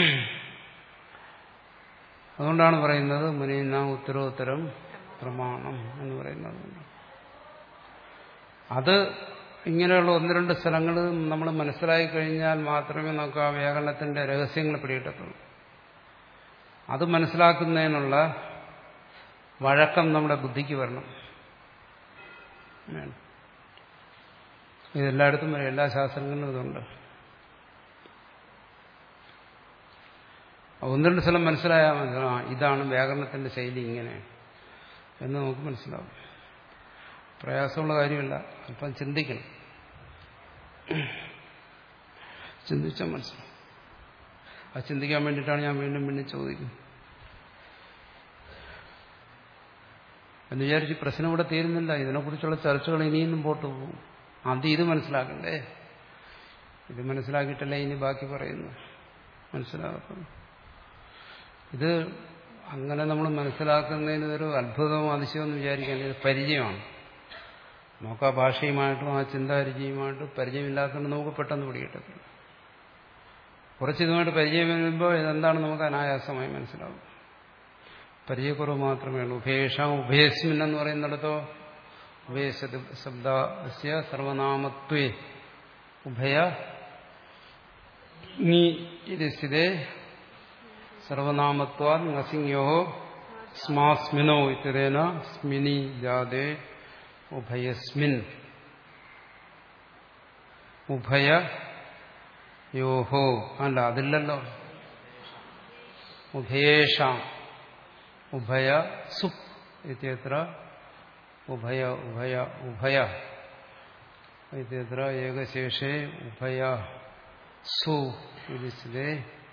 A: അതുകൊണ്ടാണ് പറയുന്നത് മുനീന ഉത്തരോത്തരം പ്രമാണം എന്ന് പറയുന്നത് അത് ഇങ്ങനെയുള്ള ഒന്ന് രണ്ട് സ്ഥലങ്ങൾ നമ്മൾ മനസ്സിലാക്കി കഴിഞ്ഞാൽ മാത്രമേ നമുക്ക് ആ വ്യാകരണത്തിന്റെ രഹസ്യങ്ങൾ പിടികിട്ടത്തുള്ളൂ അത് മനസ്സിലാക്കുന്നതിനുള്ള വഴക്കം നമ്മുടെ ബുദ്ധിക്ക് വരണം വേണം. ഇതെല്ലായിടത്തും വരും എല്ലാ ശാസ്ത്രങ്ങളിലും ഇതുണ്ട് ഒന്ന് രണ്ട് സ്ഥലം മനസ്സിലായാൽ മനസ്സിലാവും ആ, ഇതാണ് വ്യാകരണത്തിന്റെ ശൈലി ഇങ്ങനെ എന്ന് നമുക്ക് മനസ്സിലാവും പ്രയാസമുള്ള കാര്യമില്ല അല്പം ചിന്തിക്കണം ചിന്തിച്ചാൽ മനസ്സിലാവും അത് ചിന്തിക്കാൻ വേണ്ടിയിട്ടാണ് ഞാൻ വീണ്ടും വീണ്ടും ചോദിക്കുന്നത് എന്ന് വിചാരിച്ച് പ്രശ്നം ഇവിടെ തീരുന്നില്ല ഇതിനെക്കുറിച്ചുള്ള ചർച്ചകൾ ഇനിയും മുമ്പോട്ട് പോകും ആദ്യം ഇത് മനസ്സിലാക്കണ്ടേ ഇത് മനസ്സിലാക്കിയിട്ടല്ലേ ഇനി ബാക്കി പറയുന്നു മനസ്സിലാകത്തുള്ളൂ ഇത് അങ്ങനെ നമ്മൾ മനസ്സിലാക്കുന്നതിന് ഒരു അത്ഭുതമോ അതിശയമെന്ന് വിചാരിക്കാൻ ഇത് പരിചയമാണ് നമുക്ക് ആ ഭാഷയുമായിട്ടും ആ ചിന്താരിചയുമായിട്ടും പരിചയമില്ലാത്തതുകൊണ്ട് നമുക്ക് പെട്ടെന്ന് പിടികിട്ടത്തില്ല കുറച്ച് ഇതുമായിട്ട് പരിചയം വരുമ്പോൾ ഇതെന്താണ് നമുക്ക് അനായാസമായി മനസ്സിലാവും പരിചയക്കുറവ് മാത്രമേ ഉള്ളൂ ഉഭയേഷാം ഉഭയസ്മിൻ എന്ന് പറയുന്നിടത്തോ ഉഭയ ശബ്ദസ്യ സർവനാമത്വേ ഉഭയ നീ ഇത് സ്ഥിതേ സർവനാമത്വാ നസിംഹോ സ്മാസ്മിനോ ഇത്തരേന സ്മിനി ജാതേ ഉഭയസ്മിൻ ഉഭയ യോഹോ അല്ല അതില്ലല്ലോ ഉഭയേഷാം ഉഭയ സുപ് ഇത്യത്ര ഉഭയ ഉഭയ ഉഭയ ഇത്യത്ര ഏകശേഷേ ഉഭയ സു ഇത്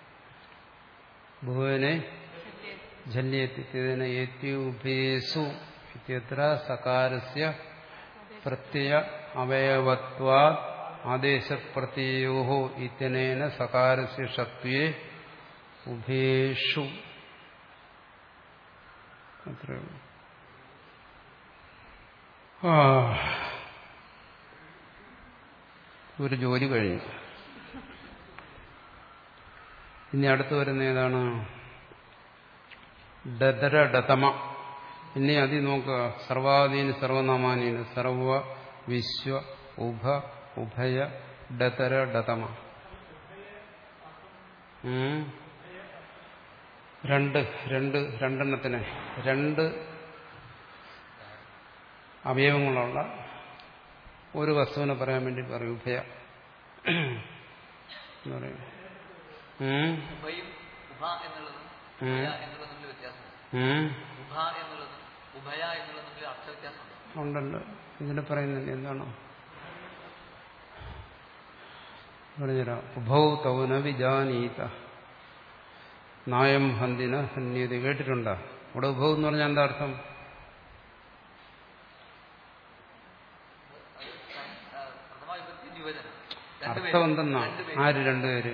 A: ഭുവനെ ജല്യേത്തിന ഏത്യുഭേസു ഇത്യത്ര സകാരസ്യ പ്രത്യയ അവയവത്വാ ആദേശപ്രത്യയോ ഇത്യനേന സകാരസ്യ ഷത്വേ ഉഭേഷു അത്രേ ഉള്ളൂ ആ. ഒരു ജോലി കഴിഞ്ഞു ഇനി അടുത്ത് വരുന്ന ഏതാണ് ഡദര ഡതമ ഇനി അതി നോക്കുക സർവാധീന സർവനാമാനീന സർവ വിശ്വ ഉഭ ഉഭയ ഡതര ഡതമ ഉം. രണ്ട് രണ്ട് രണ്ടെണ്ണത്തിന് രണ്ട് അവയവങ്ങളുള്ള ഒരു വസ്തുവിനെ പറയാൻ വേണ്ടി പറയും ഉഭയ എന്ന് പറയും ഉം.
D: ഉഭയും ഉഭ എന്നുള്ളതും
A: ഉം.
D: ഉഭയ എന്നുള്ളതും തമ്മിൽ വ്യത്യാസമുണ്ട്
A: ഉം.
D: ഉഭ എന്നുള്ളതും ഉഭയ എന്നുള്ളതും തമ്മിൽ അർത്ഥ വ്യത്യാസമുണ്ട്
A: ഉണ്ടല്ലോ ഇതിൽ പറയുന്നില്ല എന്താണ് പറഞ്ഞുതരാം ഉഭൗ തൗന വിജാനീത നായം ഹന്തിന ഹന്യത കേട്ടിട്ടുണ്ടോ ഇവിടെ ഉഭവ് എന്ന് പറഞ്ഞാൽ എന്താ അർത്ഥം
D: ആ, പ്രഥമ വിഭക്തി ദ്വിവചനം
A: അർത്ഥം എന്തെന്നാ
D: രണ്ടുപേരും
A: ആര് രണ്ടുപേര്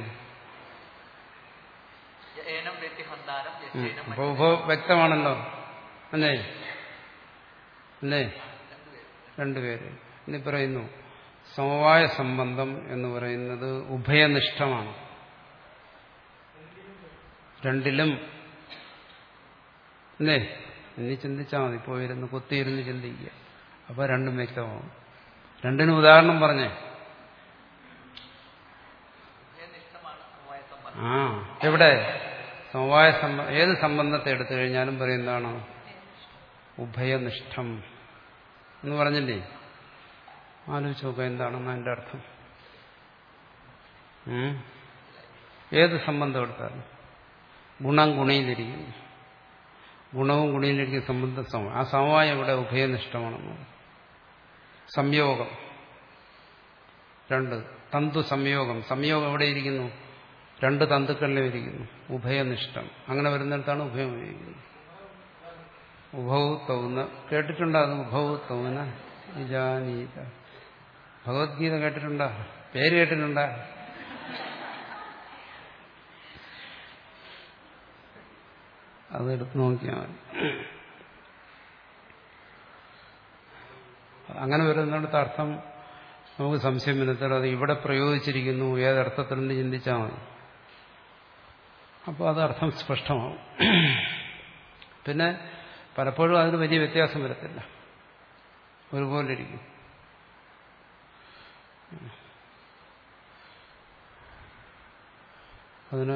D: ഏനം വ്യക്തി ഹന്താനം യശേനം
A: അപ്പൊ ഉഭവ് വ്യക്തമാണല്ലോ അല്ലേ അല്ലേ രണ്ടുപേര് ഇനി പറയുന്നു സമവായ സംബന്ധം എന്ന് പറയുന്നത് ഉഭയനിഷ്ഠമാണ് രണ്ടിലും അല്ലേ ഇനി ചിന്തിച്ചാൽ മതി പോയിരുന്ന് കുത്തിയിരുന്ന് ചിന്തിക്കുക അപ്പൊ രണ്ടും വ്യക്തമാവും രണ്ടിനും ഉദാഹരണം പറഞ്ഞേ
D: ഉഭയനിഷ്ഠമാണ് സമവായ സംബന്ധം
A: ആ എവിടെ സമവായ സംബ ഏത് സംബന്ധത്തെ എടുത്തു കഴിഞ്ഞാലും പറയുന്നതാണ് ഉഭയനിഷ്ഠം എന്ന് പറഞ്ഞില്ലേ ആലോചിച്ച് നോക്കുക എന്താണെന്ന് അതിന്റെ അർത്ഥം ഉം? ഏത് സംബന്ധം എടുത്താലും ഗുണം ഗുണയിലിരിക്കുന്നു ഗുണവും ഗുണയിലിരിക്കുന്ന സംബന്ധ സമം ആ സമവായം ഇവിടെ ഉഭയനിഷ്ഠമാണെന്ന് പറയും. സംയോഗം രണ്ട് തന്തു സംയോഗം സംയോഗം എവിടെ ഇരിക്കുന്നു രണ്ട് തന്തുക്കളിലും ഇരിക്കുന്നു ഉഭയനിഷ്ഠം അങ്ങനെ വരുന്നിടത്താണ് ഉഭയം ഉപയോഗിക്കുന്നത് ഉഭവ തൗന്ന കേട്ടിട്ടുണ്ടോ അത് ഉഭവ തൗന വിജാനീത ഭഗവത്ഗീത കേട്ടിട്ടുണ്ടോ പേര് കേട്ടിട്ടുണ്ടോ അതെടുത്ത് നോക്കിയാൽ മതി അങ്ങനെ വരുന്നിടത്ത് അർത്ഥം നമുക്ക് സംശയം വരുത്താൽ അത് ഇവിടെ പ്രയോഗിച്ചിരിക്കുന്നു ഏതർത്ഥത്തിൽ നിന്ന് ചിന്തിച്ചാൽ മതി അപ്പോൾ അത് അർത്ഥം സ്പഷ്ടമാവും പിന്നെ പലപ്പോഴും അതിന് വലിയ വ്യത്യാസം വരത്തില്ല ഒരുപോലെ ഇരിക്കും അതിന്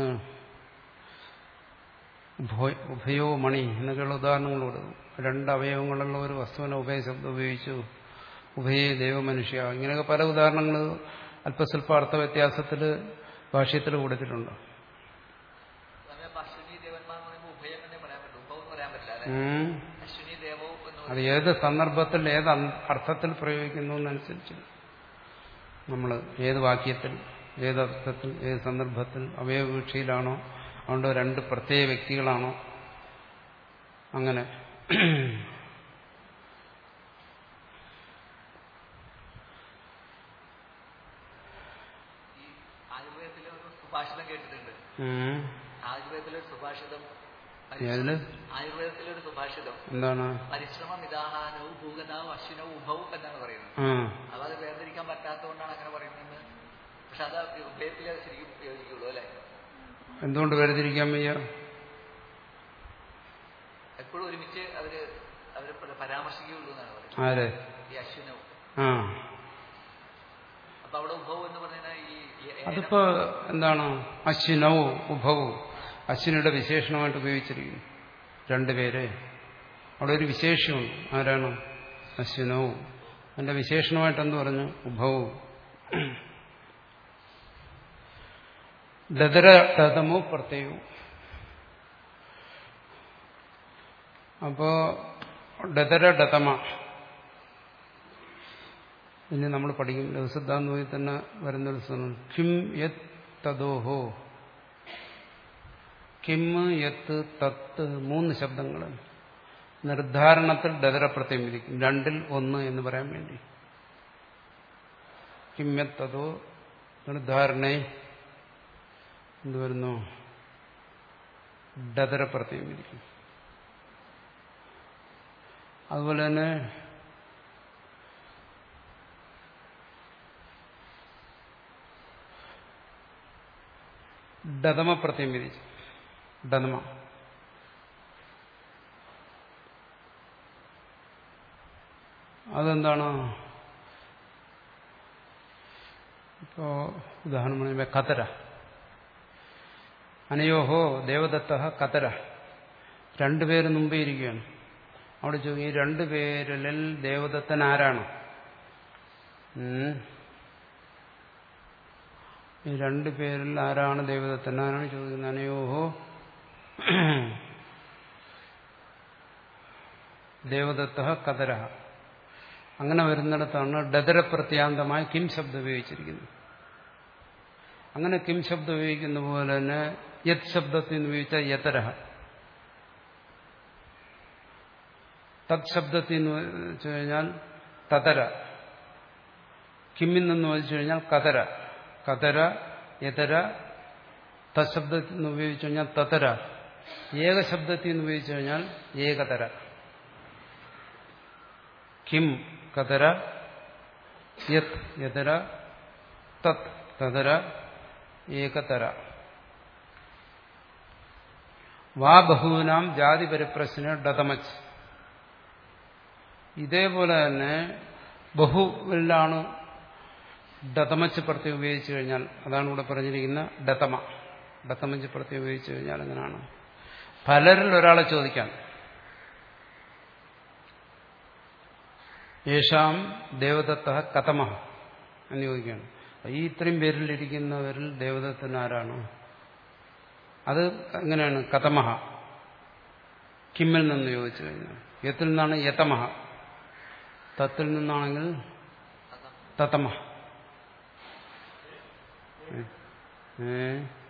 A: ഉഭയ- ഉഭയോ മണി എന്നൊക്കെയുള്ള ഉദാഹരണങ്ങൾ കൊടുക്കും രണ്ട് അവയവങ്ങളുള്ള ഒരു വസ്തുവിനെ ഉഭയശബ്ദം ഉപയോഗിച്ചു ഉഭയേ ദൈവമനുഷ്യ ഇങ്ങനെയൊക്കെ പല ഉദാഹരണങ്ങൾ അല്പസ്വല്പ അർത്ഥ വ്യത്യാസത്തിൽ ഭാഷ്യത്തിൽ കൊടുത്തിട്ടുണ്ട്
D: സ്വാമി, അപ്പൊ അശ്വിനി ദേവന്മാർ എന്ന് പറയുമ്പോൾ ഉഭയം എന്നേ പറയാൻ പറ്റും ഉഭവം എന്ന് പറയാൻ പറ്റില്ല അല്ലെ
A: ഉം.
D: അശ്വിനി ദേവോ എന്ന്
A: അത് ഏത് സന്ദർഭത്തിൽ ഏത് അൻ- അർത്ഥത്തിൽ പ്രയോഗിക്കുന്നു എന്നനുസരിച്ച് നമ്മൾ ഏത് വാക്യത്തിൽ ഏത് അർത്ഥത്തിൽ ഏത് സന്ദർഭത്തിൽ അവയവീക്ഷയിലാണോ അതുകൊണ്ട് രണ്ട് പ്രത്യേക വ്യക്തികളാണോ അങ്ങനെ
D: ഈ ആയുർവേദത്തിലെ ഒരു സുഭാഷിതം കേട്ടിട്ടുണ്ട്
A: ഉം.
D: ആയുർവേദത്തിലെ ഒരു സുഭാഷിതം
A: ഏതില്
D: ആയുർവേദത്തിലെ ഒരു സുഭാഷിതം
A: എന്താണ്
D: പരിശ്രമ നിദാഹാനവും ഭൂഗതാവും അശ്വിനവും ഉഭവും എന്നാണ് പറയുന്നത്
A: ആ
D: അപ്പൊ അത് വേർതിരിക്കാൻ പറ്റാത്തതുകൊണ്ടാണ് അങ്ങനെ പറയുന്നത് പക്ഷെ അത് ഉഭയത്തിലെ ശരിക്കും ഉപയോഗിക്കുള്ളൂ അല്ലെ
A: എന്തുകൊണ്ട് വേർതിരിക്കാൻ വയ്യ
D: എപ്പോഴും ഒരുമിച്ച് അവര് അവര് പ- പരാമർശിക്കുകയുള്ളൂ എന്നാണ് പറയുന്നത്
A: ആര്
D: ഈ അശ്വിനവും
A: ആ
D: അപ്പൊ അവിടെ ഉഭവ് എന്ന് പറഞ്ഞാൽ ഈ ഈ ഏനം-
A: അതിപ്പോ എന്താണ് അശ്വിനവും ഉഭവും അശ്വിനിയുടെ വിശേഷണമായിട്ട് ഉപയോഗിച്ചിരിക്കുന്നു രണ്ടുപേര് അവിടെ ഒരു വിശേഷമുണ്ട് ആരാണ് അശ്വിനവും അതിന്റെ വിശേഷണമായിട്ട് എന്ത് പറഞ്ഞു ഉഭവും ദദര ദതമോ പ്രത്യയവും അപ്പോ ഡതര ഡതമ ഇനി നമ്മൾ പഠിക്കും ലഘുസിദ്ധാന്തമായി തന്നെ വരുന്നൊരു സ്ഥലം കിം യത് തദോഹോ കിം യത്ത് തത്ത് മൂന്ന് ശബ്ദങ്ങൾ നിർദ്ധാരണത്തിൽ ഡതരപ്രത്യം വിധിക്കും രണ്ടിൽ ഒന്ന് എന്ന് പറയാൻ വേണ്ടി കിം യത് തതോ നിർദ്ധാരണ എന്ത് വരുന്നു ഡതരപ്രത്യം വിധിക്കും അതുപോലെ തന്നെ ഡതമ പ്രത്യം വിധിച്ചു ഡതമ അതെന്താണ് ഇപ്പോ ഉദാഹരണം പറയുമ്പോൾ കതര അനയോഹോ ദേവദത്ത കതര രണ്ടുപേര് മുമ്പേ ഇരിക്കുകയാണ് അവിടെ ചോദിക്കും ഈ രണ്ടുപേരിൽ ദേവദത്തൻ ആരാണ് ഉം. ഈ രണ്ടു പേരിൽ ആരാണ് ദേവദത്തൻ ആരാണ് ചോദിക്കുന്നത് അനയോഹോ ദേവദത്ത കതര അങ്ങനെ വരുന്നിടത്താണ് ഡദര പ്രത്യാന്തമായി കിം ശബ്ദം ഉപയോഗിച്ചിരിക്കുന്നത് അങ്ങനെ കിം ശബ്ദം ഉപയോഗിക്കുന്ന പോലെ തന്നെ യത് ശബ്ദത്തിൽ നിന്ന് ഉപയോഗിച്ച യതര തത് ശബ്ദത്തിൽ നിന്ന് വെച്ചു കഴിഞ്ഞാൽ തതര കിമ്മിൽ നിന്ന് വെച്ചു കഴിഞ്ഞാൽ കതര കതര യതര തശബ്ദത്തിൽ നിന്ന് ഉപയോഗിച്ചു കഴിഞ്ഞാൽ തതര ഏകശബ്ദത്തിൽ നിന്ന് ഉപയോഗിച്ചു കഴിഞ്ഞാൽ ഏകതര കിം കതര യത് യതര തത് തതര ഏകതര വാ ബഹൂനാം ജാതി പരിപ്രശ്ന ഡതമച്ച് ഇതേപോലെ തന്നെ ബഹുവിലാണ് ഡതമച്ച് പ്രത്യം ഉപയോഗിച്ചു കഴിഞ്ഞാൽ അതാണ് ഇവിടെ പറഞ്ഞിരിക്കുന്ന ഡതമ ഡതമച്ച് പ്രത്യം ഉപയോഗിച്ചു കഴിഞ്ഞാൽ എങ്ങനെയാണ് പലരിൽ ഒരാളെ ചോദിക്കാം യേശാം ദേവദത്ത കഥമ എന്ന് ചോദിക്കുകയാണ് ഈ ഇത്രയും പേരിലിരിക്കുന്നവരിൽ ദേവദത്തൻ ആരാണ് അത് എങ്ങനെയാണ് കഥമഹ കിമ്മിൽ നിന്ന് ചോദിച്ചു കഴിഞ്ഞാൽ യത്തിൽ നിന്നാണ് യതമഹ തത്തിൽ നിന്നാണെങ്കിൽ തതമ ഏ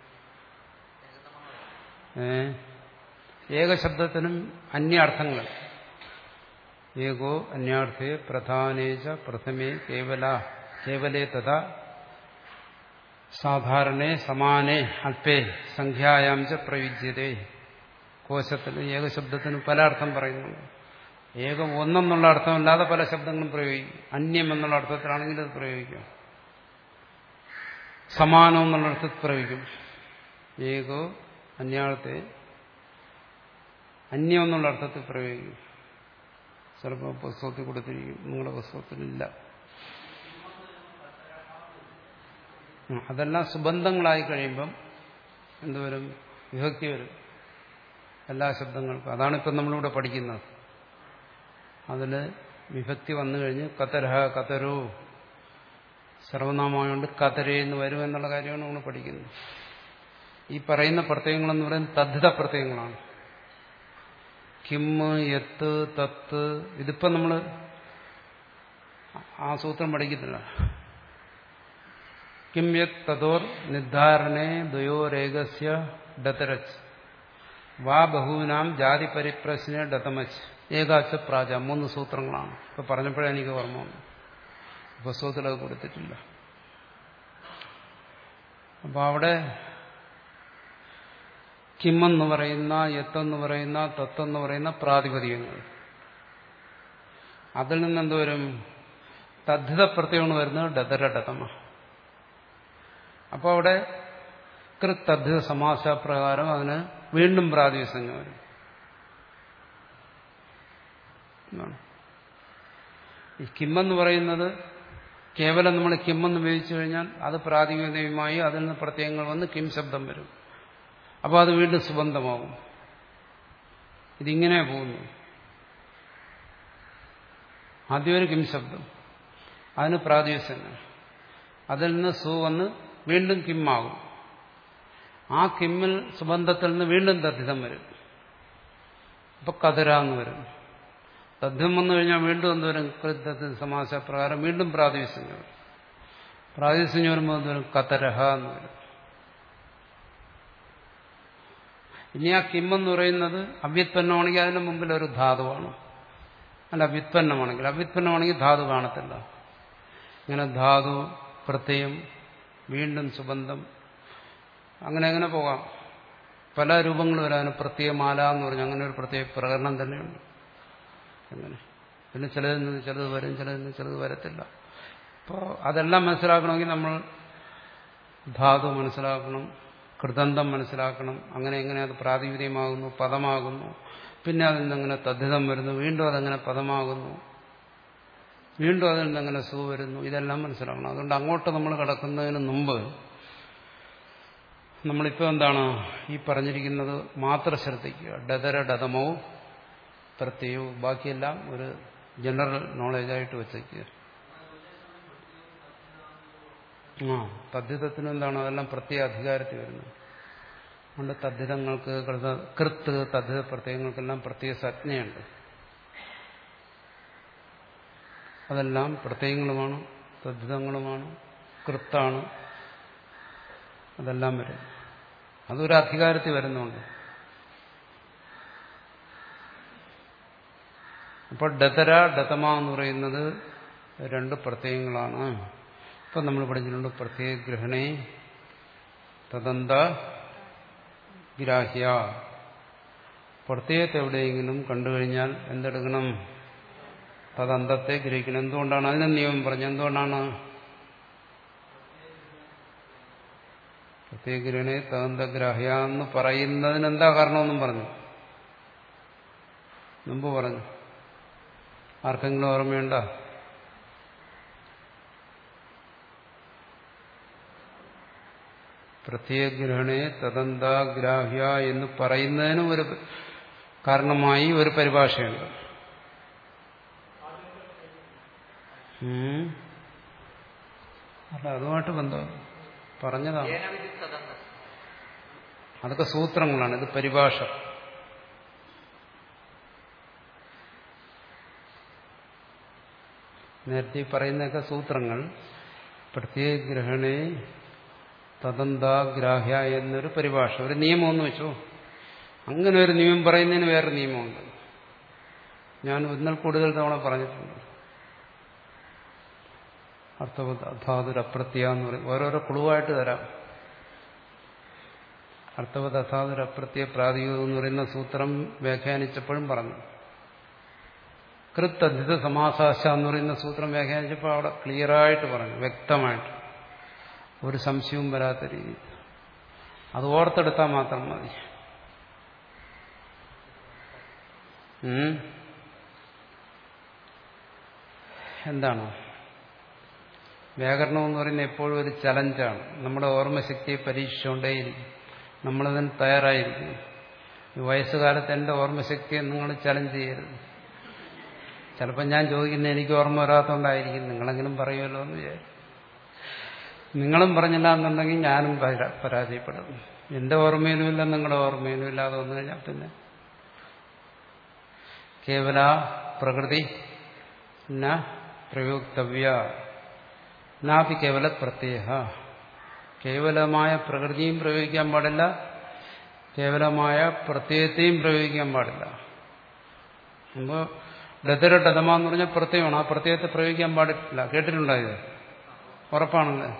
A: ഏ ഏകശബ്ദത്തിനും അന്യാർത്ഥങ്ങൾ ഏകോ അന്യാർത്ഥേ പ്രധാനേച പ്രഥമേ കേവല കേവലേ തഥാ സാധാരണേ സമാനേ അല്പേ സംഖ്യായാം ച പ്രയുജ്യതേ കോശത്തിന് ഏകശബ്ദത്തിന് പല അർത്ഥം പറയുന്നുണ്ട് ഏകം ഒന്നെന്നുള്ള അർത്ഥമല്ലാതെ പല ശബ്ദങ്ങളും പ്രയോഗിക്കും അന്യം എന്നുള്ള അർത്ഥത്തിലാണെങ്കിൽ അത് പ്രയോഗിക്കും സമാനം എന്നുള്ള അർത്ഥത്തിൽ പ്രയോഗിക്കും ഏകോ അന്യാർത്ഥത്തെ അന്യം എന്നുള്ള അർത്ഥത്തിൽ പ്രയോഗിക്കും ചിലപ്പോൾ പുസ്തകത്തിൽ കൊടുത്തിരിക്കും നിങ്ങളുടെ പുസ്തകത്തിലില്ല ഉം, അതെല്ലാം സുബന്ധങ്ങളായി കഴിയുമ്പം എന്തുവരും വിഭക്തി വരും എല്ലാ ശബ്ദങ്ങൾക്കും അതാണ് ഇപ്പം നമ്മളിവിടെ പഠിക്കുന്നത് അതിൽ വിഭക്തി വന്നു കഴിഞ്ഞ് കതരഹ കതരോ സർവനാമമായോണ്ട് കതരേ എന്ന് വരും എന്നുള്ള കാര്യമാണ് നമ്മൾ പഠിക്കുന്നത് ഈ പറയുന്ന പ്രത്യയങ്ങളെന്ന് പറയുന്നത് തദ്ധിത പ്രത്യയങ്ങളാണ് കിമ്മ് യത്ത് തത്ത് ഇതിപ്പം നമ്മൾ ആ സൂത്രം പഠിക്കത്തില്ല കിം യത് തതോർ നിർദ്ധാരണേ ദ്വയോരേകസ്യ ഡതരച്ച് വാ ബഹൂനാം ജാതി പരിപ്രശ്ന ഡതമച്ച് ഏകാച്ച പ്രാജ മൂന്ന് സൂത്രങ്ങളാണ് ഇപ്പൊ പറഞ്ഞപ്പോഴേ എനിക്ക് ഓർമ്മ വന്നു പുസ്തകത്തിൽ അത് കൊടുത്തിട്ടില്ല അപ്പൊ അവിടെ കിമ്മെന്ന് പറയുന്ന യത്തെന്ന് പറയുന്ന തത്തെന്ന് പറയുന്ന പ്രാതിപതികങ്ങൾ അതിൽ നിന്ന് എന്തോരും തദ്ധിത പ്രത്യമാണ് വരുന്നത് ഡതര ഡതമ അപ്പോൾ അവിടെ കൃത് തദ്ധിത സമാസപ്രകാരം അതിന് വീണ്ടും പ്രാതിസഞ്ജം വരും എന്നാണ് ഈ കിമ്മെന്ന് പറയുന്നത് കേവലം നമ്മൾ കിമ്മെന്ന് ഉപയോഗിച്ചു കഴിഞ്ഞാൽ അത് പ്രാതിനിധ്യമായി അതിൽ നിന്ന് പ്രത്യയങ്ങൾ വന്ന് കിം ശബ്ദം വരും അപ്പോൾ അത് വീണ്ടും സുബന്ധമാവും ഇതിങ്ങനെ പോകുന്നു ആദ്യം ഒരു കിം ശബ്ദം അതിന് പ്രാതിവ്യസന അതിൽ നിന്ന് സു വന്ന് വീണ്ടും കിമ്മാകും ആ കിമ്മിൽ സുബന്ധത്തിൽ നിന്ന് വീണ്ടും തദ്ധിതം വരും അപ്പൊ കതിര എന്ന് വരും തദ്ധ്യം വന്നു കഴിഞ്ഞാൽ വീണ്ടും എന്ത് വരും കൃത്യത്തിൽ സമാസപ്രകാരം വീണ്ടും പ്രാതിവ്യസഞ്ജ വരും പ്രാതിവ്യസഞ്ജ വരുമ്പോൾ എന്ത് വരും കതരഹ എന്ന് വരും ഇനി ആ കിമ്മെന്ന് പറയുന്നത് അവ്യുത്പന്നമാണെങ്കിൽ അതിന് മുമ്പിൽ ഒരു ധാതുവാണ് അല്ല വ്യുത്പന്നമാണെങ്കിൽ അവ്യുത്പന്നമാണെങ്കിൽ ധാതു കാണത്തില്ല ഇങ്ങനെ ധാതു പ്രത്യയം വീണ്ടും സുബന്ധം അങ്ങനെ അങ്ങനെ പോകാം പല രൂപങ്ങൾ വരാനും പ്രത്യയമാല എന്ന് പറഞ്ഞാൽ അങ്ങനെ ഒരു പ്രത്യേക പ്രകടനം തന്നെയുണ്ട് അങ്ങനെ പിന്നെ ചിലതിൽ നിന്ന് ചിലത് വരും ചിലതിൽ നിന്ന് ചിലത് വരത്തില്ല അപ്പോൾ അതെല്ലാം മനസ്സിലാക്കണമെങ്കിൽ നമ്മൾ ധാതു മനസ്സിലാക്കണം കൃതന്തം മനസ്സിലാക്കണം അങ്ങനെ എങ്ങനെ അത് പ്രാതിപതികമാകുന്നു പദമാകുന്നു പിന്നെ അതിൽ നിന്ന് അങ്ങനെ തദ്ധിതം വരുന്നു വീണ്ടും അതങ്ങനെ പദമാകുന്നു വീണ്ടും അതിൽ നിന്ന് അങ്ങനെ സു വരുന്നു ഇതെല്ലാം മനസ്സിലാക്കണം അതുകൊണ്ട് അങ്ങോട്ട് നമ്മൾ കിടക്കുന്നതിന് മുമ്പ് നമ്മളിപ്പോൾ എന്താണ് ഈ പറഞ്ഞിരിക്കുന്നത് മാത്രം ശ്രദ്ധിക്കുക ഡതര ഡതമോ പ്രത്യയവും ബാക്കിയെല്ലാം ഒരു ജനറൽ നോളജായിട്ട് വെച്ചേക്കുക ആ തദ്ധിതത്തിന് എന്താണ് അതെല്ലാം പ്രത്യേക അധികാരത്തിൽ വരുന്നത് അതുകൊണ്ട് തദ്ധിതങ്ങൾക്ക് കൃത- കൃത്ത് തദ്ധിത പ്രത്യയങ്ങൾക്കെല്ലാം പ്രത്യേക സജ്ഞയുണ്ട് അതെല്ലാം പ്രത്യയങ്ങളുമാണ് തദ്ധിതങ്ങളുമാണ് കൃത്താണ് അതെല്ലാം വരും അതൊരു അധികാരത്തിൽ വരുന്നുണ്ട് അപ്പോൾ ഡതര ഡതമ എന്ന് പറയുന്നത് രണ്ട് പ്രത്യയങ്ങളാണ് ഇപ്പം നമ്മൾ പഠിച്ചിട്ടുണ്ട് പ്രത്യേക ഗ്രഹണേ തദന്ത ഗ്രാഹ്യ പ്രത്യയത്തെ എവിടെയെങ്കിലും കണ്ടു കഴിഞ്ഞാൽ എന്തെടുക്കണം തദന്തത്തെ ഗ്രഹിക്കണം എന്തുകൊണ്ടാണ് അതിന് നിയമം പറഞ്ഞു എന്തുകൊണ്ടാണ് പ്രത്യേക ഗ്രഹണേ തദന്തഗ്രാഹ്യ എന്ന് പറയുന്നതിന് എന്താ കാരണമെന്നും പറഞ്ഞു മുമ്പ് പറഞ്ഞു ആർക്കെങ്കിലും ഓർമ്മയുണ്ടോ പ്രത്യേക ഗ്രഹണേ തദന്താഗ്രാഹ്യ എന്ന് പറയുന്നതിന് ഒരു കാരണമായി ഒരു പരിഭാഷയുണ്ട് ഉം. അല്ല അതുമായിട്ട് ബന്ധം പറഞ്ഞതാണ്
D: ഏനവിധി തദന്ത
A: അതൊക്കെ സൂത്രങ്ങളാണ് ഇത് പരിഭാഷ നേരത്തെ ഈ പറയുന്നതൊക്കെ സൂത്രങ്ങൾ പ്രത്യേക ഗ്രഹണേ തദന്താഗ്രാഹ്യ എന്നൊരു പരിഭാഷ ഒരു നിയമമൊന്നും വെച്ചോ അങ്ങനെ ഒരു നിയമം പറയുന്നതിന് വേറെ നിയമമുണ്ട് ഞാൻ ഒന്നിൽ കൂടുതൽ തവണ പറഞ്ഞിട്ടുണ്ട് അർത്ഥവധാതുരപ്രത്യ എന്ന് പറയും ഓരോരോ ക്ലുവായിട്ട് തരാം അർത്ഥവധാതുരപ്രത്യ പ്രാതികം എന്ന് പറയുന്ന സൂത്രം വ്യാഖ്യാനിച്ചപ്പോഴും പറഞ്ഞു കൃത്തദ്ധിത സമാസാശ എന്ന് പറയുന്ന സൂത്രം വ്യാഖ്യാനിച്ചപ്പോൾ അവിടെ ക്ലിയറായിട്ട് പറഞ്ഞു വ്യക്തമായിട്ട് ഒരു സംശയവും വരാത്ത രീതി അത് ഓർത്തെടുത്താൽ മാത്രം മതി ഉം. എന്താണ് വ്യാകരണം എന്ന് പറയുന്നത് എപ്പോഴും ഒരു ചലഞ്ചാണ് നമ്മുടെ ഓർമ്മശക്തിയെ പരീക്ഷിച്ചുകൊണ്ടേയിരിക്കും നമ്മളതിന് തയ്യാറായിരിക്കും ഈ വയസ്സുകാലത്ത് എൻ്റെ ഓർമ്മശക്തിയെ നിങ്ങൾ ചലഞ്ച് ചെയ്യരുത് ചിലപ്പോൾ ഞാൻ ചോദിക്കുന്നത് എനിക്ക് ഓർമ്മ വരാത്തതുകൊണ്ടായിരിക്കും നിങ്ങളെങ്കിലും പറയുമല്ലോ എന്ന് വിചാരിക്കും നിങ്ങളും പറഞ്ഞില്ല എന്നുണ്ടെങ്കിൽ ഞാനും പരാ- പരാജയപ്പെടും എന്റെ ഓർമ്മയിലുമില്ല നിങ്ങളുടെ ഓർമ്മയിലും ഇല്ലാതെ വന്നു കഴിഞ്ഞാൽ പിന്നെ കേവല പ്രകൃതി ന പ്രയോക്തവ്യ നാപി കേവല പ്രത്യേക കേവലമായ പ്രകൃതിയും പ്രയോഗിക്കാൻ പാടില്ല കേവലമായ പ്രത്യയത്തെയും പ്രയോഗിക്കാൻ പാടില്ല അപ്പോൾ ഡതര ഡതമ എന്ന് പറഞ്ഞാൽ പ്രത്യയമാണ് ആ പ്രത്യയത്തെ പ്രയോഗിക്കാൻ പാടില്ല കേട്ടിട്ടുണ്ടായത് ഉറപ്പാണല്ലേ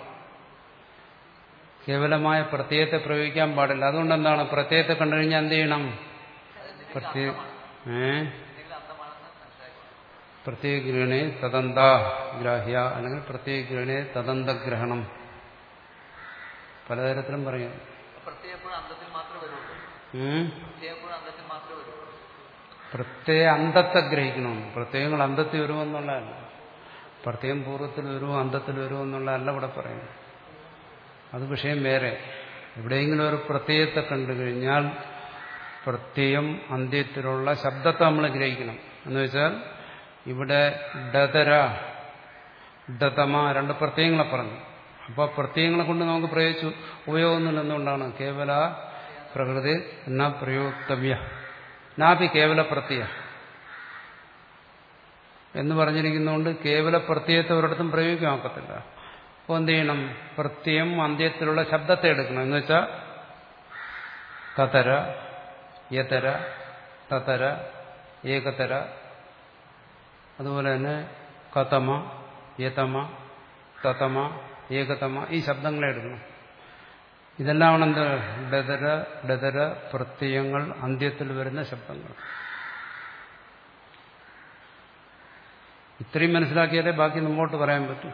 A: കേവലമായ പ്രത്യയത്തെ പ്രയോഗിക്കാൻ പാടില്ല അതുകൊണ്ട് എന്താണ് പ്രത്യയത്തെ കണ്ടു കഴിഞ്ഞാൽ എന്ത് ചെയ്യണം പ്രത്യേക ഏ
D: എന്തെങ്കിലും അന്തമാണെന്ന് മനസ്സിലാക്കി
A: പ്രത്യേക ഗ്രഹണേ തദന്ത ഗ്രാഹ്യ അല്ലെങ്കിൽ പ്രത്യേക ഗ്രഹണേ തദന്തഗ്രഹണം പലതരത്തിലും പറയാം
D: പ്രത്യേക എപ്പോഴും അന്തത്തിൽ മാത്രമേ വരുള്ളൂ
A: ഉം?
D: പ്രത്യേക എപ്പോഴും അന്തത്തിൽ മാത്രമേ വരുള്ളൂ
A: പ്രത്യയ അന്തത്തെ ഗ്രഹിക്കണമെന്ന് പ്രത്യയങ്ങൾ അന്തത്തിൽ വരുമെന്നുള്ളതല്ല പ്രത്യയം പൂർവ്വത്തിൽ വരുമോ അന്തത്തിൽ വരുമോ എന്നുള്ളതല്ല ഇവിടെ പറയുന്നത് അത് വിഷയം വേറെ എവിടെയെങ്കിലും ഒരു പ്രത്യയത്തെ കണ്ടു കഴിഞ്ഞാൽ പ്രത്യയം അന്ത്യത്തിലുള്ള ശബ്ദത്തെ നമ്മൾ ഗ്രഹിക്കണം എന്ന് വെച്ചാൽ ഇവിടെ ഡതര ഡതമ രണ്ട് പ്രത്യയങ്ങളെ പറഞ്ഞു അപ്പോൾ പ്രത്യയങ്ങളെ കൊണ്ട് നമുക്ക് പ്രയോഗിച്ചു ഉപയോഗമൊന്നുമില്ല എന്തുകൊണ്ടാണ് കേവല പ്രകൃതി ന പ്രയോക്തവ്യ നാപി കേവല പ്രത്യയ എന്ന് പറഞ്ഞിരിക്കുന്നതുകൊണ്ട് കേവല പ്രത്യയത്തെ ഒരിടത്തും പ്രയോഗിക്കാൻ ഒക്കത്തില്ല അപ്പോൾ എന്ത് ചെയ്യണം പ്രത്യയം അന്ത്യത്തിലുള്ള ശബ്ദത്തെ എടുക്കണം എന്ന് വെച്ചാൽ തതര യതര തതര ഏകതര അതുപോലെ തന്നെ കതമ യതമ തതമ ഏകതമ ഈ ശബ്ദങ്ങളെ എടുക്കണം ഇതെല്ലാം എന്ത് ഡതര ഡതര പ്രത്യയങ്ങൾ അന്ത്യത്തിൽ വരുന്ന ശബ്ദങ്ങൾ ഇത്രയും മനസ്സിലാക്കിയാലേ ബാക്കി മുമ്പോട്ട് പറയാൻ പറ്റും